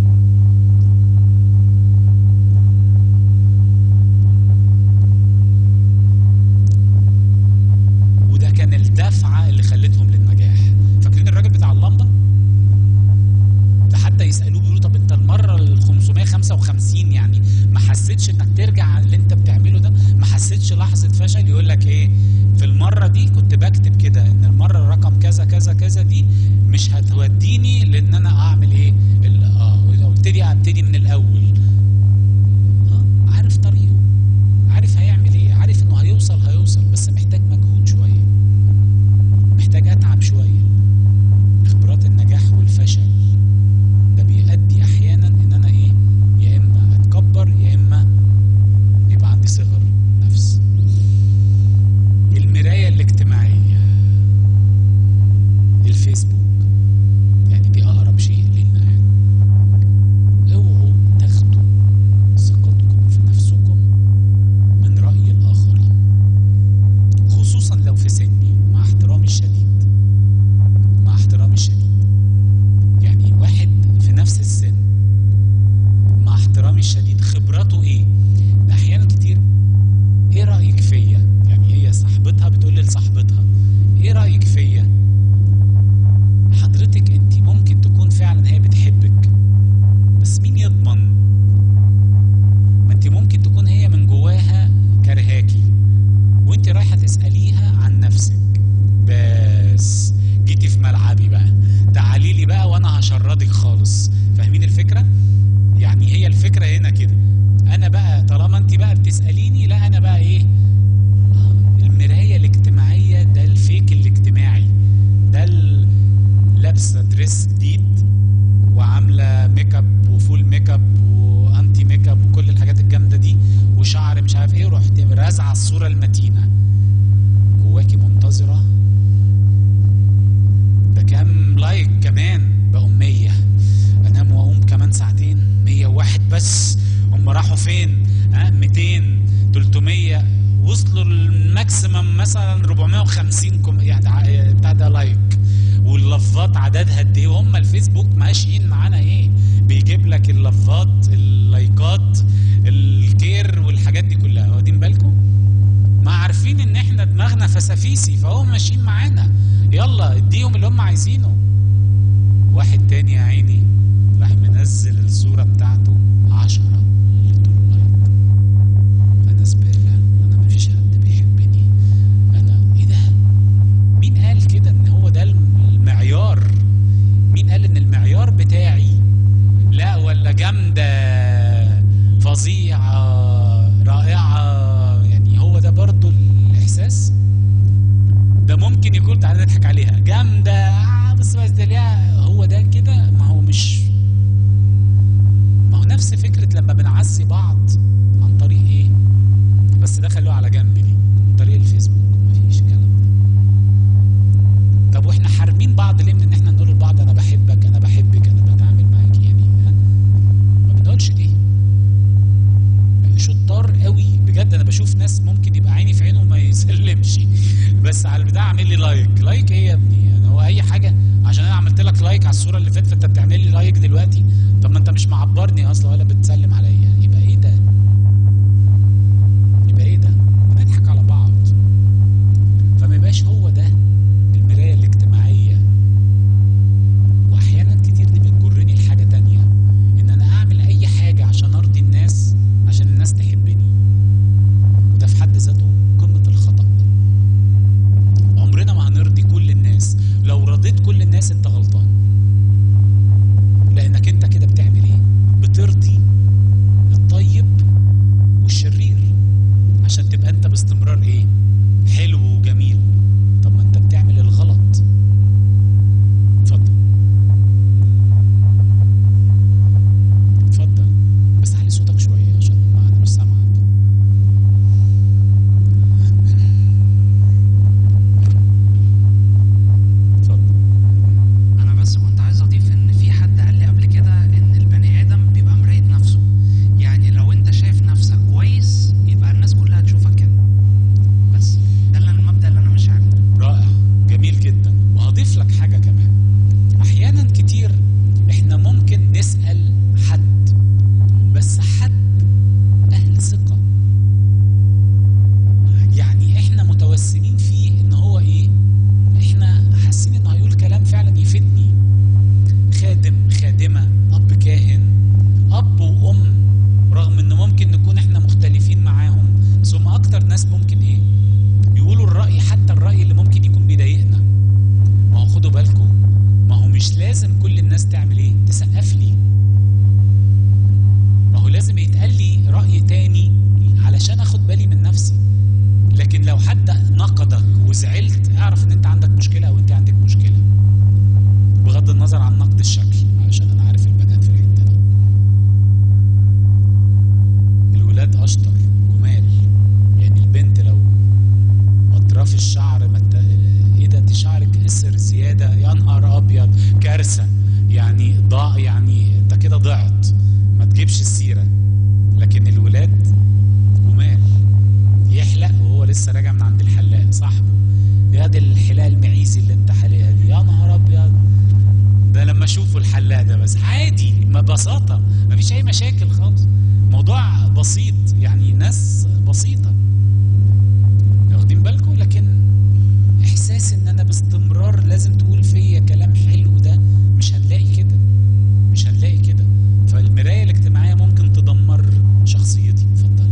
وده كان الدفعه اللي خلتهم للنجاح فاكرين الراجل بتاع اللمبه ده حتى يسالوه بيقولوا طب انت المره ال 555 يعني ما حسيتش انك ترجع اللي انت بتعمله ده ما حسيتش لحظه فشل يقول لك ايه في المره دي كنت بكتب كده ان المره الرقم كذا كذا كذا دي مش هتوديني لان انا اعمل ايه ال- اه ابتدي ابتدي من الاول اه عارف طريقه عارف هيعمل ايه عارف انه هيوصل هيوصل بس محتاج مجهود شويه محتاج اتعب شويه خبرات النجاح والفشل ده بيؤدي احيانا ان انا ايه يا اما اتكبر يا اما يبقى عندي صغر نفس المرايه الاجتماعيه الفيسبوك يعني دي اقرب شيء لينا يعني اوعوا تاخدوا ثقتكم في نفسكم من راي الاخرين خصوصا لو في سني مع احترامي الشديد مع احترامي الشديد يعني واحد في نفس السن مع احترامي الشديد خبراته ايه ده احيانا كتير ايه رايك فيا يعني هي صاحبتها بتقول لصاحبتها ايه رايك فيا حضرتك انت ممكن تكون فعلا هي بتحبك بس مين يضمن ما انت ممكن تكون هي من جواها كرهاكي وانت رايحه تساليها عن نفسك بس جيتي في ملعبي بقى تعالي لي بقى وانا هشردك خالص فاهمين الفكره يعني هي الفكره هنا كده انا بقى طالما انت بقى بتساليني لا انا بقى ايه آه، المرايه الاجتماعيه ده الفيك الاجتماعي ده ال- لابسه دريس جديد وعامله ميك اب وفول ميك اب وانتي ميك اب وكل الحاجات الجامده دي وشعر مش عارف ايه ورحت رازعه الصوره المتينه جواكي منتظره ده كام لايك كمان بقوا 100 انام واقوم كمان ساعتين 101 بس هم راحوا فين ها 200 300 وصلوا الماكسيمم مثلا 450 كم يعني ع- بتاع ده لايك واللفات عددها قد ايه وهم الفيسبوك ماشيين معانا ايه بيجيب لك اللفات اللايكات الكير والحاجات دي كلها واخدين بالكم ما عارفين ان احنا دماغنا فسافيسي فهم ماشيين معانا يلا اديهم اللي هم عايزينه واحد تاني يا عيني راح منزل الصورة بتاعته عشرة اللي ادوله لايك انا زبالة انا مفيش حد بيحبني انا ايه ده مين قال كده ان هو ده المعيار ولا جامده فظيعه رائعه يعني هو ده برضو الاحساس ده ممكن يكون تعالى نضحك عليها جامده آه بس بس ده ليها هو ده كده ما هو مش ما هو نفس فكره لما بنعزي بعض عن طريق ايه بس ده خلوه على جنب دي عن طريق الفيسبوك مفيش الكلام ده طب واحنا حارمين بعض ليه من ان احنا نقول لبعض انا بحبك انا بحبك انا بتعامل معاك يعني ها؟ ما بنقولش ليه شطار قوي بجد انا بشوف ناس ممكن يبقى عيني في عينه وما يسلمش بس على البتاع عامل لي لايك لايك ايه يا ابني يعني هو اي حاجه عشان انا عملت لك لايك على الصوره اللي فاتت فانت بتعمل لي لايك دلوقتي طب ما انت مش معبرني اصلا ولا بتسلم عليا يبقى ايه ده يبقى ايه ده بنضحك على بعض فما يبقاش هو ده المرايه الاجتماعيه واحيانا كتير دي بتجرني لحاجه تانية ان انا اعمل اي حاجه عشان ارضي الناس عشان الناس تحبني وده في حد ذاته قمه الخطا عمرنا ما هنرضي كل الناس لو رضيت كل الناس انت غلطان لانك انت كده بتعمل ايه بترضي الطيب والشرير عشان تبقى انت باستمرار ايه حلو وجميل طب ما انت بتعمل الغلط اتفضل اتفضل بس علي صوتك شويه عشان ما انا مش سامعك اتفضل انا بس كنت عايز اضيف ان في حد قال لي قبل كده ان البني ادم بيبقى مراية نفسه يعني لو انت شايف نفسك كويس يبقى الناس كلها تشوفك كده بس ده اللي أنا- المبدأ اللي انا ماشي عليه رائع جميل جدا وهضيف لك حاجة كمان أحيانا كتير إحنا ممكن نسأل حد بس حد أهل ثقة يعني إحنا متوسمين فيه إن هو إيه إحنا حاسين إنه هيقول كلام فعلا يفيدني خادم خادمة أب كاهن أب وأم رغم إن ممكن نكون إحنا مختلفين معاهم بس هم أكتر ناس ممكن إيه يقولوا الرأي حتى الرأي اللي ممكن يكون بيضايقنا ما هو خدوا بالكم ما هو مش لازم كل الناس تعمل ايه تسقف لي ما هو لازم يتقال لي رأي تاني علشان اخد بالي من نفسي لكن لو حد نقدك وزعلت اعرف ان انت عندك مشكلة او انت عندك مشكلة بغض النظر عن نقد الشكل علشان انا عارف البنات في الحتة دي الولاد اشطر جمال يعني البنت لو اطراف الشعر ما مت... ايه ده انت شعرك قصر زياده يا نهار ابيض كارثه يعني ضاع يعني انت كده ضعت ما تجيبش السيره لكن الولاد جمال يحلق وهو لسه راجع من عند الحلاق صاحبه يا دي الحلاق المعيزي اللي انت حالقها دي يا نهار ابيض ده لما اشوفه الحلاق ده بس عادي ما ببساطه مفيش اي مشاكل خالص موضوع بسيط يعني ناس بسيطه واخدين بالكم لكن احساس ان انا باستمرار لازم تقول فيا كلام حلو ده مش هنلاقي كده مش هنلاقي كده فالمرايه الاجتماعيه ممكن تدمر شخصيتي اتفضل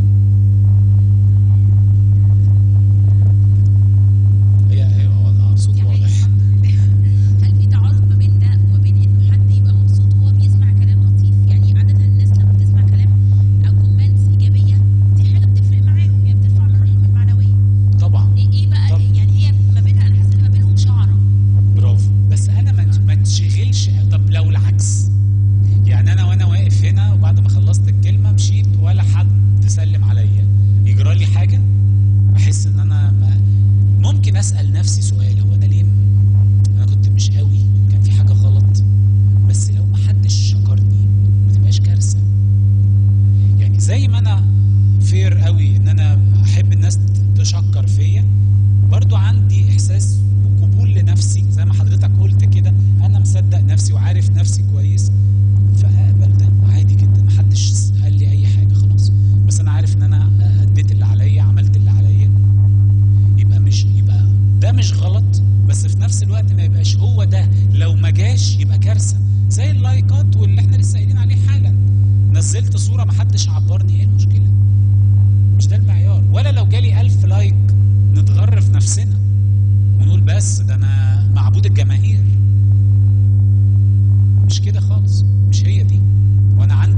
هي هي اه صوت يعني واضح الحمد لله هل في تعارض ما بين ده وما بين انه حد يبقى مبسوط وهو بيسمع كلام لطيف يعني عاده الناس لما بتسمع كلام او كومنتس ايجابيه دي حاجه بتفرق معاهم يعني بترفع من روحهم المعنويه طبعا ايه ايه بقى طب. يعني هي ما بينها انا حاسه ان ما بينهم شعره برافو بس انا ما ما تشغلش طب لو العكس يعني انا وانا واقف هنا وبعد ما خلصت الكلمه مشيت ولا حد سلم عليا يجرى لي حاجه احس ان انا ما ممكن اسال نفسي سؤال هو انا ليه م- انا كنت مش قوي كان في حاجه غلط بس لو ما حدش شكرني ما تبقاش كارثه يعني زي ما انا فير قوي ان انا احب الناس تشكر فيا برضو عندي احساس وقبول لنفسي زي ما حضرتك قلت كده انا مصدق نفسي وعارف نفسي كويس فاقبل ده عادي جدا محدش قال لي اي حاجه خلاص بس انا عارف ان انا اديت اللي عليا عملت اللي عليا يبقى مش يبقى ده مش غلط بس في نفس الوقت ما يبقاش هو ده لو ما جاش يبقى كارثه زي اللايكات واللي احنا لسه قايلين عليه حالا نزلت صوره ما حدش عبرني ايه المشكله مش ده المعيار ولا لو جالي ألف لايك نتغر في نفسنا ونقول بس ده انا معبود الجماهير مش كده خالص مش هي دي وانا عندي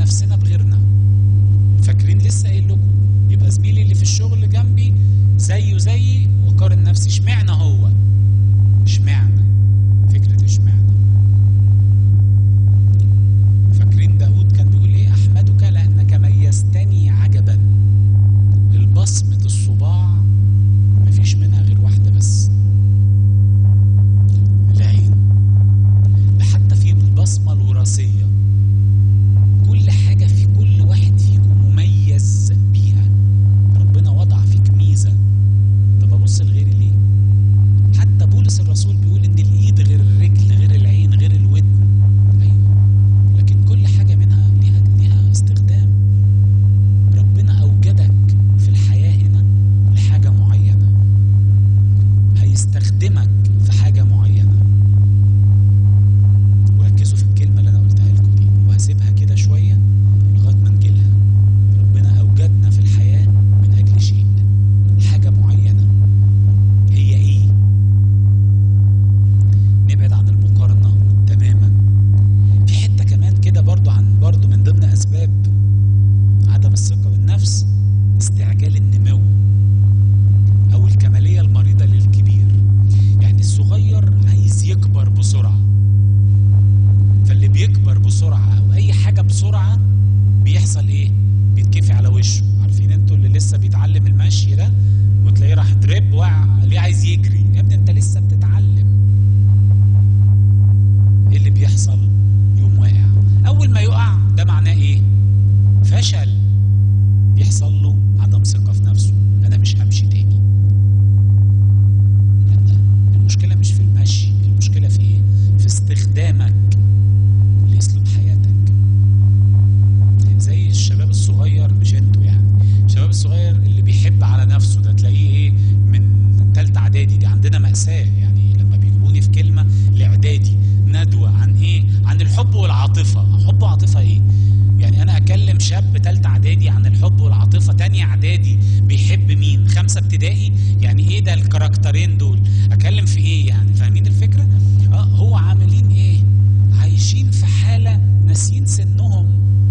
نفسنا بغيرنا فاكرين لسه قايل لكم يبقى زميلي اللي في الشغل جنبي زيه زيي واقارن نفسي اشمعنى هو اشمعنى فكره اشمعنى فاكرين داود كان بيقول ايه احمدك لانك ميزتني عجبا البصمه الصباع مفيش منها غير واحده بس العين ده حتى في البصمه الوراثيه كل حاجه في كل واحد فيكم مميز بيها ربنا وضع فيك ميزه طب ابص لغيري ليه حتى بولس الرسول بيقول ان الايد غير الرجل غير العين غير الودن ايوه لكن كل حاجه منها ليها ليها استخدام ربنا اوجدك في الحياه هنا لحاجه معينه هيستخدمك في حاجه معينه وركزوا في الكلمه اللي انا قلتها لكم دي وهسيبها كده شويه لغايه ما نجيلها ربنا اوجدنا في الحياه من اجل شيء حاجه معينه هي ايه نبعد عن المقارنه تماما في حته كمان كده برضو عن برضو من ضمن اسباب عدم الثقه بالنفس استعجال النمو او الكماليه المريضه للكبير يعني الصغير عايز يكبر بسرعه فاللي بيكبر بسرعه او اي حاجه بسرعه بيحصل ايه بيتكفي على وشه عارفين انتوا اللي لسه بيتعلم المشي ده وتلاقيه راح دريب وقع ليه عايز يجري يا ابني انت لسه بتتعلم ايه اللي بيحصل يوم واقع اول ما يقع ده معناه ايه فشل بيحصل له عدم ثقه في نفسه انا مش همشي تاني لا المشكله مش في المشي المشكله في ايه في استخدامك لاسلوب حياتك زي الشباب الصغير مش انتوا يعني الشباب الصغير اللي بيحب على نفسه ده تلاقيه ايه من تالتة اعدادي دي عندنا مأساة يعني لما بيجيبوني في كلمة لاعدادي ندوة عن ايه عن الحب والعاطفة حب وعاطفة ايه يعني انا اكلم شاب تالتة اعدادي عن الحب والعاطفة تانية اعدادي بيحب مين خمسة ابتدائي يعني ايه ده الكاركترين دول اكلم في ايه يعني فاهمين الفكرة اه هو عاملين ايه عايشين في حالة ناسيين سنهم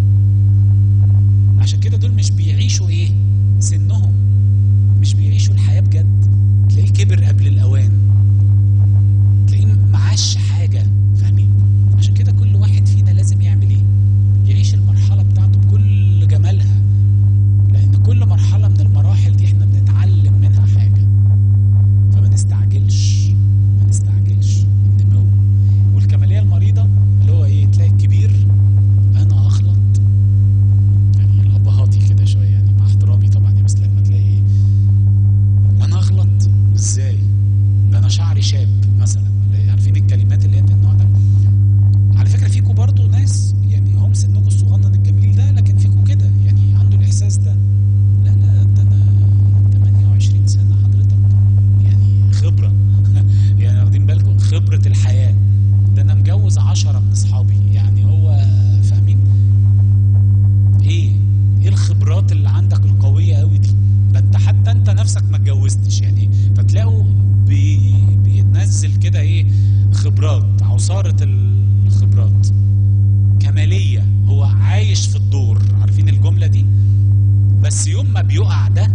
عشان كده دول مش بيعيشوا ايه سنهم مش بيعيشوا الحياة بجد تلاقيه كبر قبل الأوان تلاقيه معاش حاجة فاهمين عشان كده كل واحد فينا لازم يعمل ايه يعيش المرحلة بتاعته بكل جمالها لأن كل مرحلة من المراحل دي احنا بنتعلم منها حاجة فما نستعجلش ما نستعجلش النمو والكمالية المريضة اللي هو ايه تلاقي الكبير انا اغلط يعني الابهاتي كده شويه يعني مع احترامي طبعا يا بس لما تلاقي ايه انا اغلط ازاي ده انا شعري شاب مثلا اللي عارفين الكلمات اللي هي من النوع ده على فكره فيكم برضو ناس يعني هم سنكم الصغنن الجميل ده لكن فيكم كده يعني عنده الاحساس ده لا لا ده انا 28 سنه حضرتك يعني خبره يعني واخدين بالكم خبره الحياه ده انا مجوز عشرة من اصحابي يعني هو فاهمين ايه ايه الخبرات اللي عندك القويه قوي دي ده انت حتى انت نفسك ما اتجوزتش يعني فتلاقوا بي بينزل كده ايه خبرات عصاره الخبرات كماليه هو عايش في الدور عارفين الجمله دي بس يوم ما بيقع ده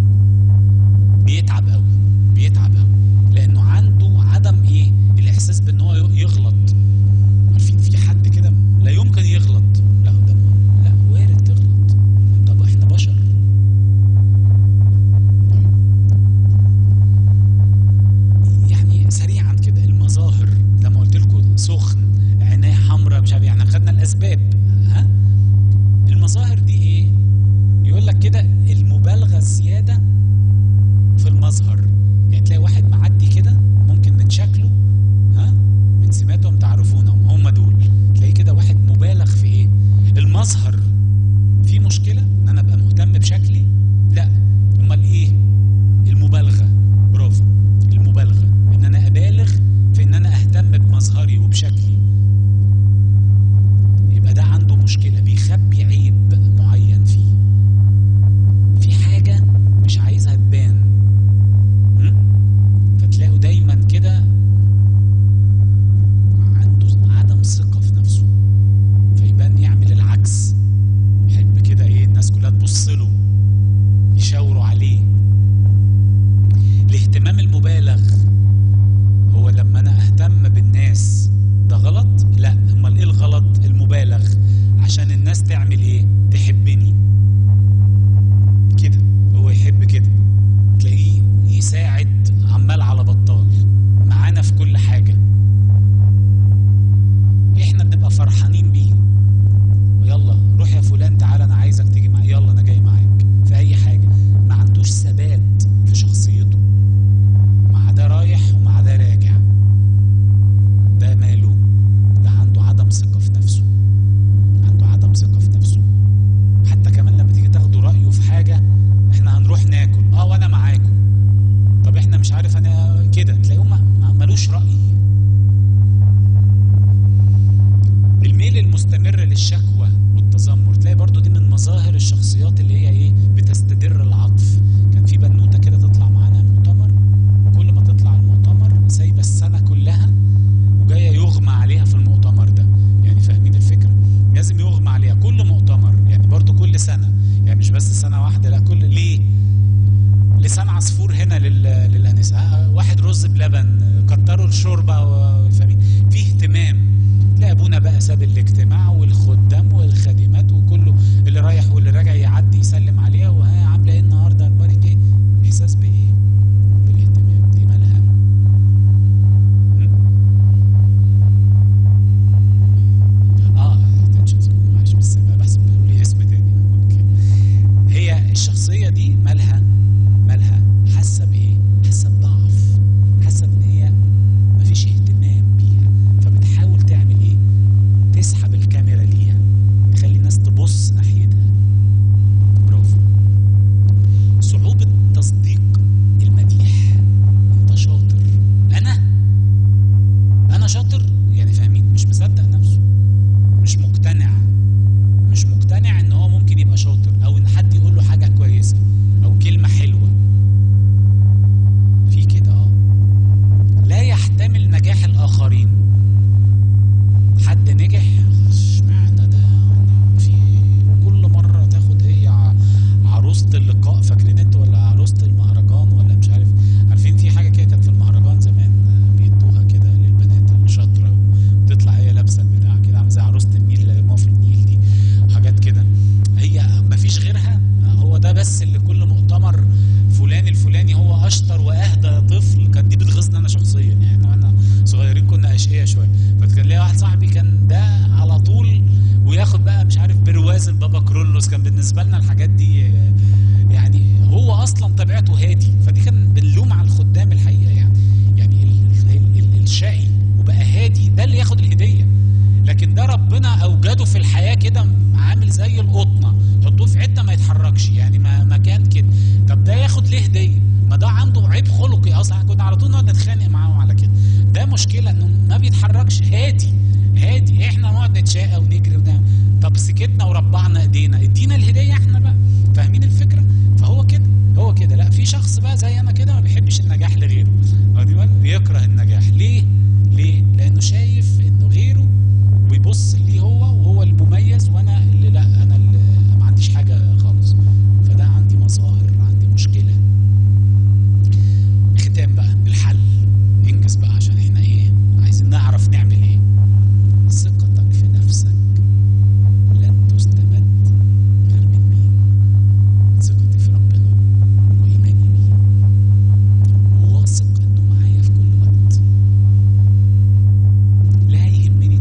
بيتعب قوي بيتعب قوي لانه عنده عدم ايه الاحساس بان هو يغلط عارفين في حد كده لا يمكن يغلط لا ده لا وارد تغلط طب احنا بشر يعني سريعا كده المظاهر لما قلت لكم سخن عينيه حمراء مش عارف يعني خدنا الاسباب ها المظاهر دي ايه يقول لك كده المبالغه الزياده في المظهر يعني تلاقي واحد معدي كده ممكن من شكله ها من سماتهم تعرفونهم هم دول تلاقيه كده واحد مبالغ في ايه المظهر في مشكله ان انا ابقى مهتم بشكلي لا امال ايه المبالغه برافو المبالغه ان انا ابالغ في ان انا اهتم بمظهري وبشكلي يبقى ده عنده مشكله بيخبي عيب معين فيه في حاجه مش عايزها تبان م? فتلاقوا دايما كده عنده عدم ثقه في نفسه فيبان يعمل العكس عشان الناس تعمل ايه تحبني كده هو يحب كده تلاقيه يساعد عمال على بطال معانا في كل حاجة احنا بنبقى فرحانين بيه يلا روح يا فلان تعالى انا عايزك تيجي معايا يلا انا جاي معاك في اي حاجة ما عندوش ثبات في شخصيته مع ده رايح ومع ده راجع ده ماله ده عنده عدم ثقة في نفسه عنده عدم ثقة في نفسه حتى كمان لما تيجي تاخدوا رأيه في حاجة احنا هنروح ناكل اه وانا معاكم طب احنا مش عارف انا كده تلاقيهم ما- ما- ملوش رأي الميل المستمر للشكوى والتذمر تلاقي برضو دي من مظاهر الشخصيات اللي هي ايه بتستدر العطف كان في بنوته كده تطلع معانا مؤتمر وكل ما تطلع المؤتمر سايبه السنه كلها وجايه يغمى عليها في المؤتمر ده يعني فاهمين الفكره لازم يغمى عليها كل مؤتمر يعني برضو كل سنه يعني مش بس سنه واحده لا كل ليه لسان عصفور هنا لل... للانسه آه، واحد رز بلبن آه، كتروا الشوربه و- فاهمين في اهتمام تلاقي ابونا بقى ساب الاجتماع والخدام والخادمات وكله اللي رايح واللي راجع يعدي يسلم عليها وها عامله ايه النهارده اخبارك ايه احساس بايه بالاهتمام دي مالها اه attention span. معلش بس انا بحسب بيقولوا لي اسم تاني اوكي هي الشخصيه دي مالها مالها حاسه بايه حاسه بضعف حاسه ان هي مفيش اهتمام بيها فبتحاول تعمل ايه تسحب الكاميرا ليها تخلي الناس تبص ناحيتها برافو صعوبة تصديق المديح انت شاطر انا انا شاطر يعني فاهمين مش مصدق نفسه مش مقتنع مش مقتنع ان هو ممكن يبقى شاطر او ان حد يقول له حاجه كويسه او كلمه حلوه في كده اه لا يحتمل نجاح الاخرين حد نجح اشمعنى ده يعني في كل مره تاخد هي ع- عروسه اللقاء فاكرين انتوا ولا عروسه المهرجان ولا مش عارف عارفين في حاجه كده كانت في المهرجان زمان آه، بيدوها كده للبنات الشاطره وتطلع هي لابسه البتاع كده عامله زي عروسه النيل اللي يرموها في النيل دي حاجات كده هي مفيش غيرها هو ده بس اللي كل مؤتمر فلان الفلاني هو اشطر واهدى طفل كانت دي بتغيظنا انا شخصيا يعني احنا واحنا صغيرين كنا اشقياء شويه فكان ليا واحد صاحبي كان ده على طول وياخد بقى مش عارف برواز البابا كرولوس كان بالنسبه لنا الحاجات دي آه، يعني هو اصلا طبيعته هادي فدي كان بنلوم على الخدام الحقيقه يعني يعني ال- ال- ال- الشقي وبقى هادي ده اللي ياخد الهديه لكن ده ربنا اوجده في الحياه كده عامل زي القطنه حطوه في حته ما يتحركش يعني ما مكان كده طب ده ياخد ليه هديه ما ده عنده عيب خلقي اصلا كنا على طول نقعد نتخانق معاهم على كده ده مشكله انه ما بيتحركش هادي هادي احنا نقعد نتشاقى ونجري ونعمل طب سكتنا وربعنا ايدينا ادينا الهديه احنا بقى فاهمين الفكره فهو كده هو كده لا في شخص بقى زي انا كده ما بيحبش النجاح لغيره واخدين بالك؟ بيكره النجاح ليه ليه لانه شايف انه غيره بيبص ليه هو وهو المميز وانا اللي لا انا اللي ما عنديش حاجه خالص فده عندي مظاهر عندي مشكله ختام بقى الحل انجز بقى عشان احنا ايه عايزين نعرف نعمل ايه ثقتك في نفسك لن تستمد غير من مين ثقتي في ربنا وايماني بيه وواثق انه معايا في كل وقت لا يهمني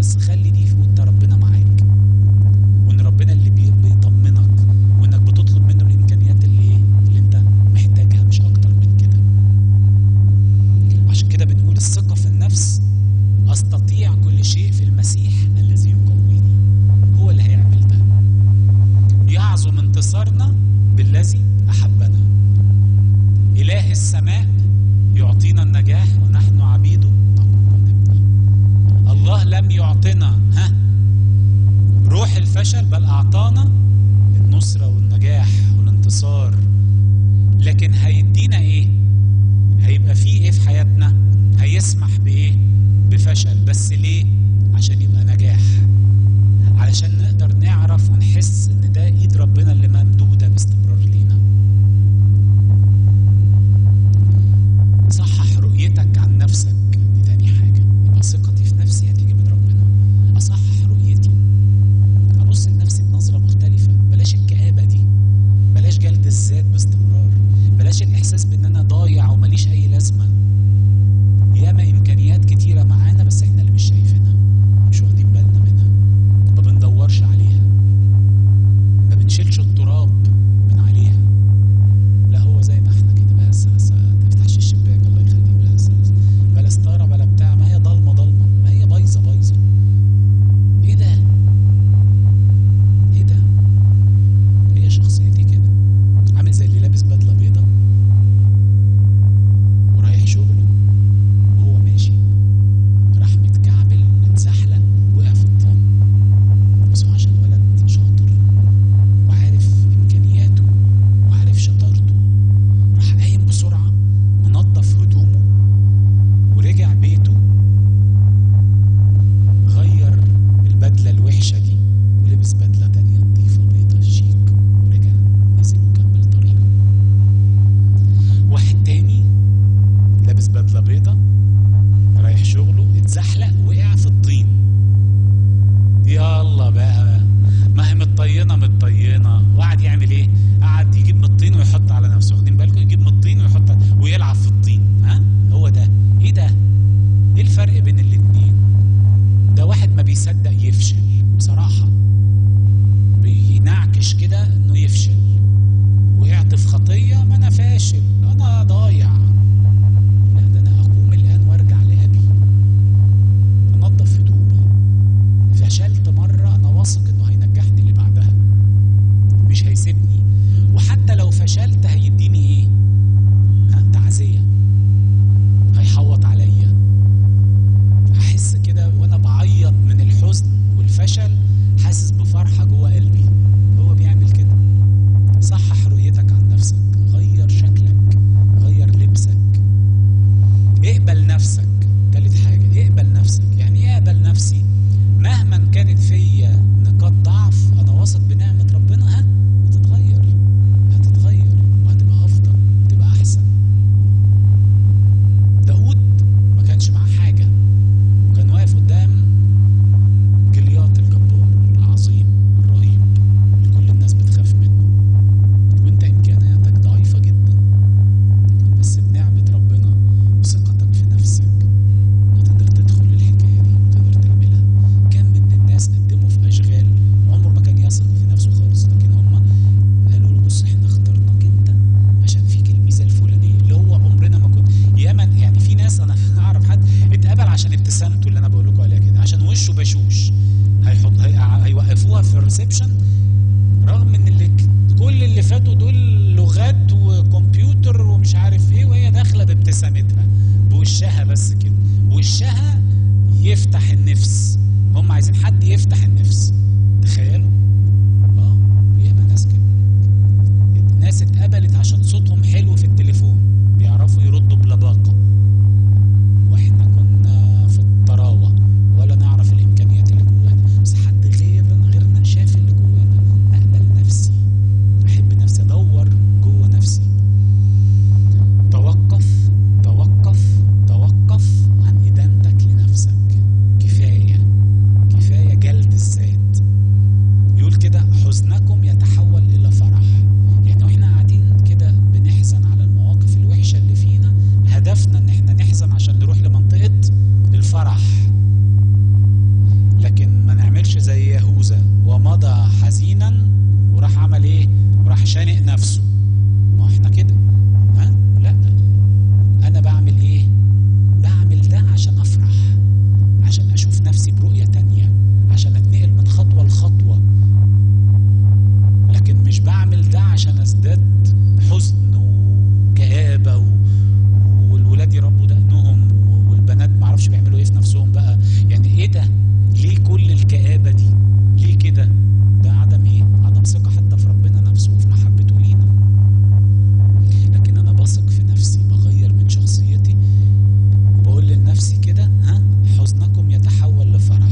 بس خلي دي وانت ربنا معاك وان ربنا اللي بي- بيطمنك وانك بتطلب منه الامكانيات اللي ايه اللي انت محتاجها مش اكتر من كده عشان كده بنقول الثقه في النفس استطيع كل شيء في المسيح الذي يقويني هو اللي هيعمل ده يعظم انتصارنا بالذي احبنا اله السماء يعطينا النجاح ونحن عبيده نقوم ونبني الله لم يعطنا ها روح الفشل بل اعطانا النصره والنجاح والانتصار لكن هيدينا ايه هيبقى فيه ايه في حياتنا هيسمح بايه بفشل بس ليه عشان يبقى نجاح علشان نقدر نعرف ونحس ان ده ايد ربنا اللي ممدوده باستمرار لينا صحح رؤيتك عن نفسك دي تاني حاجه يبقى ثقتي في نفسي هتيجي من ربنا اصحح رؤيتي ابص لنفسي بنظره مختلفه بلاش الكآبه دي بلاش جلد الذات باستمرار بلاش الاحساس بان انا ضايع ومليش اي لازمه ياما امكانيات كتيره معانا بس احنا اللي مش شايفينها مش واخدين بالنا منها ما بندورش عليها ما بنشيلش التراب من عليها لا هو زي ما احنا كده بس بس ما تفتحش الشباك الله يخليك بس بس بلا ستاره بلا بتاع ما هي ضلمه ضلمه ما هي بايظه بايظه ايه ده ايه ده هي شخصيتي كده عامل زي اللي لابس بدله بيضه ورايح شغله وهو ماشي راح متكعبل اتزحلق وقع في الطين بس هو عشان ولد شاطر وعارف امكانياته وعارف شطارته راح قايم بسرعه منظف هدومه ورجع بيته غير البدله الوحشه دي ولبس بدله تانية نظيفه بيضه شيك ورجع نزل وكمل طريقه واحد تاني لابس بدله بيضه رايح شغله اتزحلق وقع في الطين يلا بقى ما هي متطينه متطينه وقعد يعمل ايه؟ قعد يجيب من الطين ويحط على نفسه واخدين بالكم يجيب من الطين ويحط ويلعب في الطين ها هو ده ايه ده؟ ايه الفرق بين الاتنين؟ ده واحد ما بيصدق يفشل بصراحه بينعكش كده انه يفشل وقعت في خطيه ما انا فاشل انا ضايع لا ده انا اقوم الان وارجع لابي انضف هدومي فشلت مره انا واثق انه هينجحني اللي بعدها مش هيسيبني وحتى لو فشلت هيديني ايه ها تعزيه هيحوط عليا احس كده وانا بعيط من الحزن والفشل حاسس بفرحه جوه قلبي هو بيعمل كده صحح رؤيتك عن نفسك غير شكلك غير لبسك اقبل نفسك تالت حاجة اقبل نفسك يعني ايه اقبل نفسي مهما كانت فيا نقاط ضعف انا واثق بنعمة ربنا ها هتتغير هتتغير وهتبقى افضل هتبقى احسن داود ما كانش معاه حاجة وكان واقف قدام جليات الجبار العظيم الرهيب اللي كل الناس بتخاف منه وانت امكانياتك ضعيفة جدا بس بنعمة ربنا وثقتك في نفسك هتقدر تدخل الحكاية دي وتقدر تعملها كم من الناس قدموا في أشغال عمره ما كان يثق في نفسه خالص لكن هم قالوا له بص احنا اخترناك انت عشان فيك الميزة الفلانية اللي هو عمرنا ما كنت ياما يعني في ناس انا اعرف حد اتقبل عشان ابتسامته اللي انا بقول لكم عليها كده عشان وشه بشوش هيحط هي- هيوقفوها في الريسبشن رغم ان اللي كل اللي فاتوا دول لغات وكمبيوتر ومش عارف ايه وهي داخله بابتسامتها بوشها بس كده وشها يفتح النفس هم عايزين حد يفتح النفس تخيلوا اه ياما ناس كده ناس اتقبلت عشان صوتهم حلو في التليفون بيعرفوا يردوا بلباقه واحنا كنا في الطراوه ولا نعرف الامكانيات اللي جوانا بس حد غيرنا غيرنا شاف اللي جوانا اقبل نفسي احب نفسي ادور جوه نفسي توقف توقف توقف عن ادانتك لنفسك كفايه كفايه جلد الذات يقول كده حزنكم يتحول الى فرح يعني واحنا قاعدين كده بنحزن على المواقف الوحشه اللي فينا هدفنا ان احنا نحزن عشان نروح لمنطقه الفرح لكن ما نعملش زي يهوذا ومضى حزينا وراح عمل ايه وراح شانق نفسه ما احنا كده ها لا انا بعمل ايه بعمل ده عشان افرح عشان اشوف نفسي برؤية تانية عشان اتنقل من خطوة لخطوة لكن مش بعمل ده عشان ازداد حزن وكآبة و... والولاد يربوا دقنهم والبنات معرفش بيعملوا ايه في نفسهم بقى يعني ايه ده ليه كل الكآبة دي ليه كده ده عدم ايه عدم ثقة حتى في ربنا نفسه وفي محبته لينا لكن انا بثق في نفسي بغير من شخصيتي وبقول لنفسي كده ها حزنكم يتحول لفرح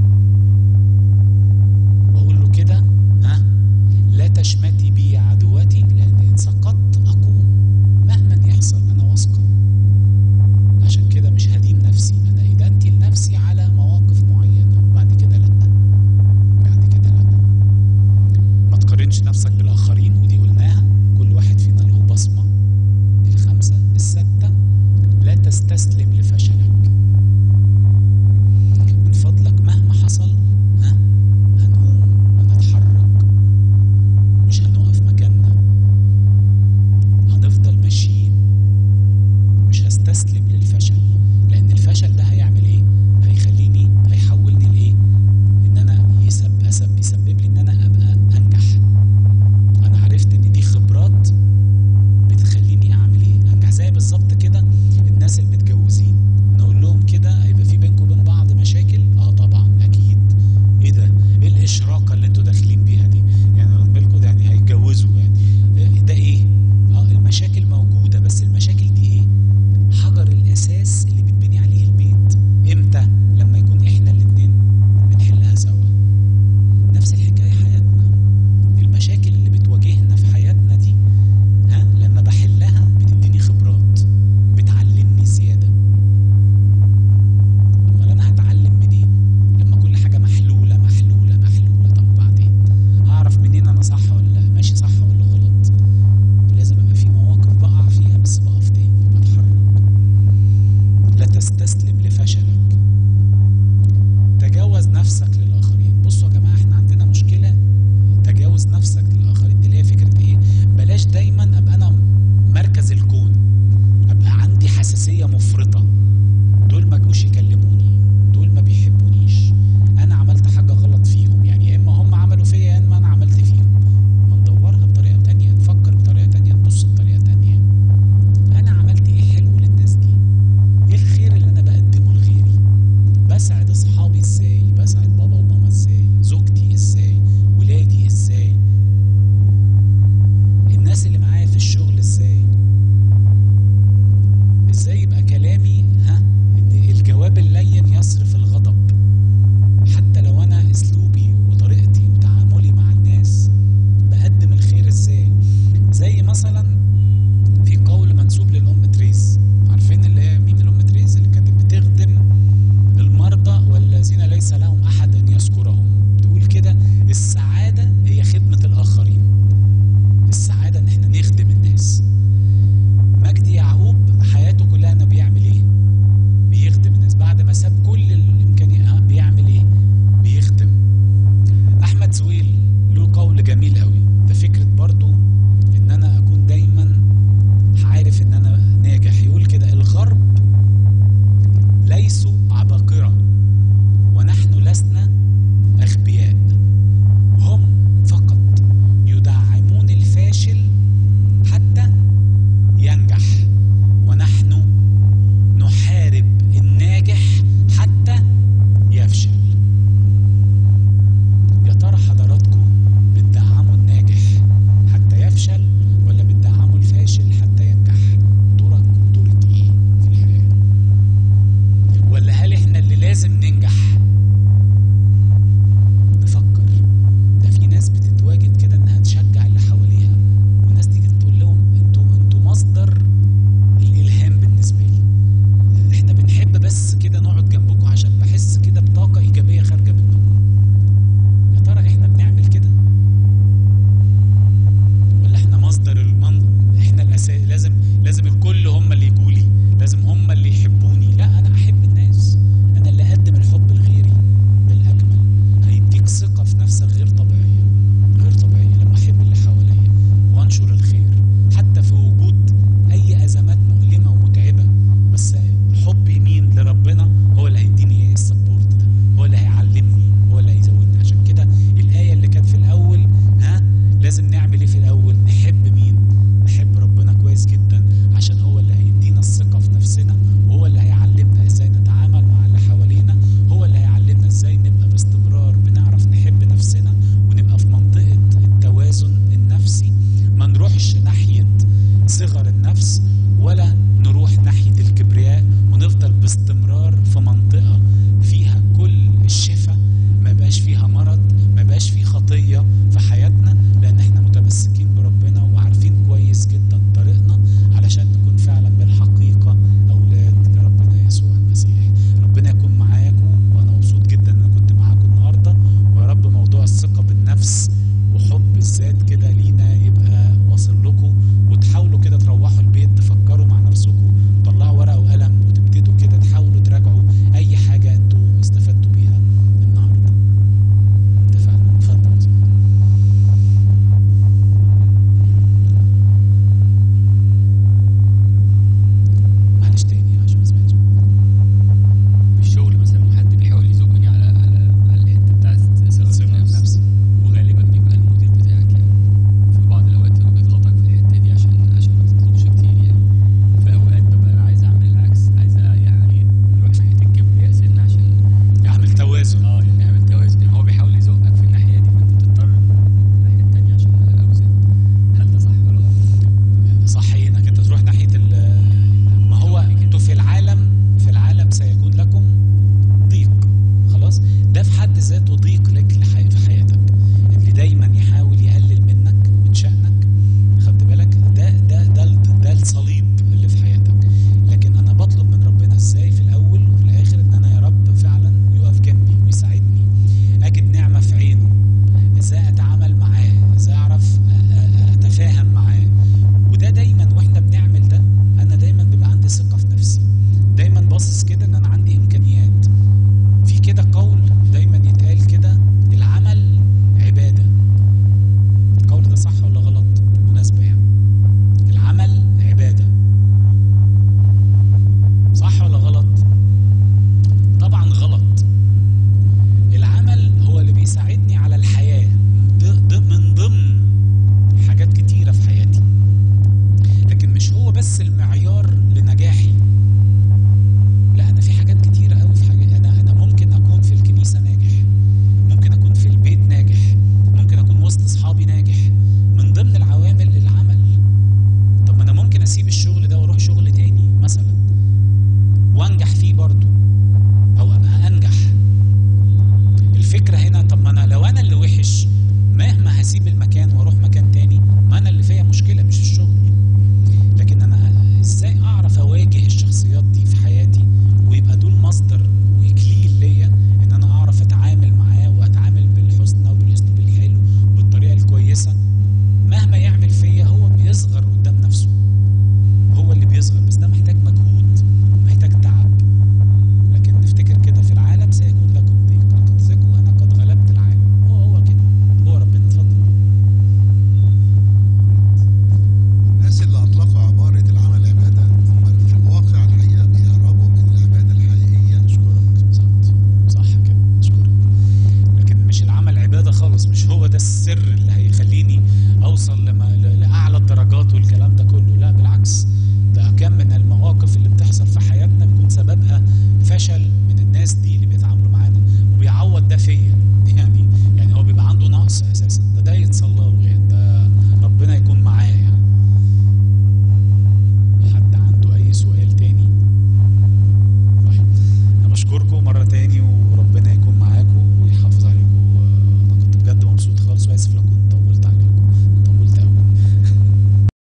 بقول له كده ها لا تشمتي بي عدوتي لان ان سقطت اقوم مهما يحصل انا واثقه عشان كده مش هدين نفسي انا ادانتي لنفسي على مواقف معينه بعد كده لا بعد كده لا ما تقارنش نفسك بالاخرين ودي قلناها كل واحد فينا له بصمه الخمسه السته لا تستسلم لفشلك من فضلك مهما حصل ها هنقوم هنتحرك مش هنقف مكاننا هنفضل ماشيين مش هستسلم للفشل لان الفشل ده هيعمل ايه هيخليني هيحولني لايه ان انا يسب أسب يسبب لي ان انا ابقى انجح انا عرفت ان دي خبرات بتخليني اعمل ايه انجح زي بالظبط كده الناس المتجوزين نقول لهم كده هيبقى في بينكم وبين بعض مشاكل اه طبعا اكيد ايه ده ايه الاشراقه اللي انتوا داخلين بيها دي يعني واخد بالكم ده يعني هيتجوزوا يعني إيه ده ايه اه المشاكل موجوده بس المشاكل دي ايه حجر الاساس اللي بيتبني عليه البيت امتى لما يكون احنا الاتنين بنحلها سوا نفس الحكايه حياتنا المشاكل اللي بتواجهنا في حياتنا دي ها لما بحلها بتديني خبرات بتعلمني زياده امال انا هتعلم منين لما كل حاجه محلوله محلوله محلوله طب بعدين هعرف منين انا صح ولا لا ماشي صح ولا غلط لازم ابقى في مواقف بقع فيها بس بقف تاني بتحرك لا تستسلم لفشلك تجاوز نفسك للاخرين بصوا يا جماعه احنا عندنا مشكله تجاوز نفسك للاخرين دي اللي هي فكره ايه بلاش دايما ابقى انا مركز الكون ابقى عندي حساسيه مفرطه دول ما جوش يكلموني دول ما بيحبونيش انا عملت حاجه غلط فيهم يعني يا اما هم عملوا فيا يا اما انا عملت فيهم ما ندورها بطريقه تانية نفكر بطريقه تانية نبص بطريقه تانية انا عملت ايه حلو للناس دي ايه الخير اللي انا بقدمه لغيري بسعد اصحابي ازاي بسعد بابا وماما ازاي زوجتي ازاي ولادي ازاي الناس اللي معايا في الشغل ازاي ازاي يبقى كلامي ها ان الجواب اللين يصرف الغضب حتى لو انا اسلوبي وطريقتي وتعاملي مع الناس بقدم الخير ازاي زي مثلا في قول منسوب للام تريز عارفين اللي هي مين الام تريز اللي كانت بتخدم المرضى والذين ليس لهم احد ان يذكرهم تقول كده السعاده هي خدمه الاخرين السعاده ان احنا نخدم الناس مجدي يعقوب حياته كلها انه بيعمل ايه بيخدم الناس بعد ما ساب كل الامكانيات بيعمل ايه بيخدم احمد زويل له قول جميل قوي ده فكره برضو ان انا اكون دايما عارف ان انا ناجح يقول كده الغرب ليسوا عباقرة ونحن لسنا أغبياء هم فقط يدعمون الفاشل حتى ينجح ونحن نحارب الناجح حتى يفشل يا ترى حضراتكم بتدعموا الناجح حتى يفشل ولا بتدعموا الفاشل حتى ينجح دورك ودورك ايه في الحياه ولا هل احنا اللي لازم ننجح نفكر ده في ناس بتتواجد كده انها تشجع اللي حواليها وناس تيجي تقول لهم انتوا انتوا مصدر الالهام بالنسبه لي احنا بنحب بس كده نقعد جنبكم عشان بحس كده بطاقه ايجابيه خارجه منكم يا ترى احنا بنعمل كده ولا احنا مصدر المن... احنا الاساس لازم لازم الكل هم اللي يجوا لي لازم هم اللي يحبوني لا انا احب الناس انا اللي اقدم الحب لغيري بالاجمل نفسنا وهو اللي هيعلمنا ازاي نتعامل مع اللي حوالينا هو اللي هيعلمنا ازاي نبقى باستمرار بنعرف نحب نفسنا ونبقى في منطقة التوازن النفسي ما نروحش ناحية صغر النفس ولا نروح ناحية الكبرياء ونفضل باستمرار في منطقة فيها كل الشفاء ما يبقاش فيها مرض ما يبقاش فيه خطية في حياتنا لأن احنا متمسكين بربنا وعارفين كويس جدا طريقنا علشان نكون فعلا بالحقيقة أولاد ربنا يسوع المسيح ربنا يكون معاكم وأنا مبسوط جدا إن أنا كنت معاكم النهاردة ويا رب موضوع الثقة بالنفس وحب الذات كده لينا يبقى واصل لكم وتحاولوا كده تروحوا البيت تفكروا مع نفسكم طلعوا ورقة وقلم وتبتدوا كده تحاولوا تراجعوا أي حاجة أنتوا استفدتوا بيها النهاردة اتفقنا اتفضل يا زلمة. معلش تاني عشان ما سمعتش في الشغل مثلا حد بيحاول يزقني على على على الحته بتاعت ثقه ثقة النفس بالنفس. وغالبا بيبقى المدير بتاعك يعني في بعض الاوقات هو بيضغطك في الحته دي عشان عشان ما تطلبش كتير يعني في اوقات ببقى انا عايز اعمل العكس عايز يعني نروح ناحيه الكبرياء سنه عشان يعمل توازن اه يعني نعمل توازن يعني هو بيحاول يزقك في الناحيه دي فانت بتضطر الناحيه التانيه عشان الاوزان هل ده صح ولا غلط؟ صح انك انت تروح ناحيه ال- ما هو انتوا في العالم في العالم سيكون لكم ضيق خلاص ده في حد ذاته ضيق لك لحي- في حياتك اللي دايما يحاول يقلل منك من شأنك خدت بالك ده ده ده ال- ده الصليب اللي في حياتك لكن انا بطلب من ربنا ازاي في الاول وفي الاخر ان انا يا رب فعلا يقف جنبي ويساعدني اجد نعمه في عينه ازاي اتعامل معاه ازاي اعرف أ- أ- اتفاهم معاه وده دايما واحنا بنعمل ده انا دايما بيبقى عندي ثقه في نفسي دايما باصص كده ان انا عندي امكانيات في كده قول دايما يتقال كده العمل عباده القول ده صح ولا غلط بالمناسبه يعني العمل عباده صح ولا غلط طبعا غلط العمل هو اللي بيساعدني على الحياه ض- ض- من ضمن حاجات كتيره في حياتي لكن مش هو بس المعيار لنجاحي لا انا في حاجات كتيره قوي في حاجات انا انا ممكن اكون في الكنيسه ناجح ممكن اكون في البيت ناجح ممكن اكون وسط اصحابي ناجح من ضمن العوامل العمل طب ما انا ممكن اسيب الشغل ده واروح شغل تاني مثلا وانجح فيه برضه او ابقى انجح الفكره هنا طب ما انا لو انا اللي وحش مهما هسيب المكان واروح مكان تاني ما انا اللي فيها مشكله مش الشغل لكن انا ازاي اعرف اواجه الشخصيات دي في حياتي ويبقى دول مصدر واكليل ليا ان انا اعرف اتعامل معاه واتعامل بالحسنى وبالاسلوب الحلو والطريقه الكويسه مهما يعمل فيا هو بيصغر قدام نفسه هو اللي بيصغر بس ده محتاج مجهود محتاج تعب لكن نفتكر كده في العالم سيكون لكم ضيق لكن ثقوا انا قد غلبت العالم هو هو كده هو ربنا اتفضل الناس اللي اطلقوا عباره العمل عباده هم في الواقع الحقيقه بيهربوا من العباده الحقيقيه اشكرك بالظبط صح كده اشكرك لكن مش العمل عباده خالص مش هو ده السر اللي هيخليني اوصل لما ل- لاعلى الدرجات والكلام ده كله لا بالعكس ده كم من المواقف اللي بتحصل في حياتنا بيكون سببها فشل من الناس دي اللي بيتعاملوا معانا وبيعوض ده فيا يعني يعني هو بيبقى عنده نقص اساسا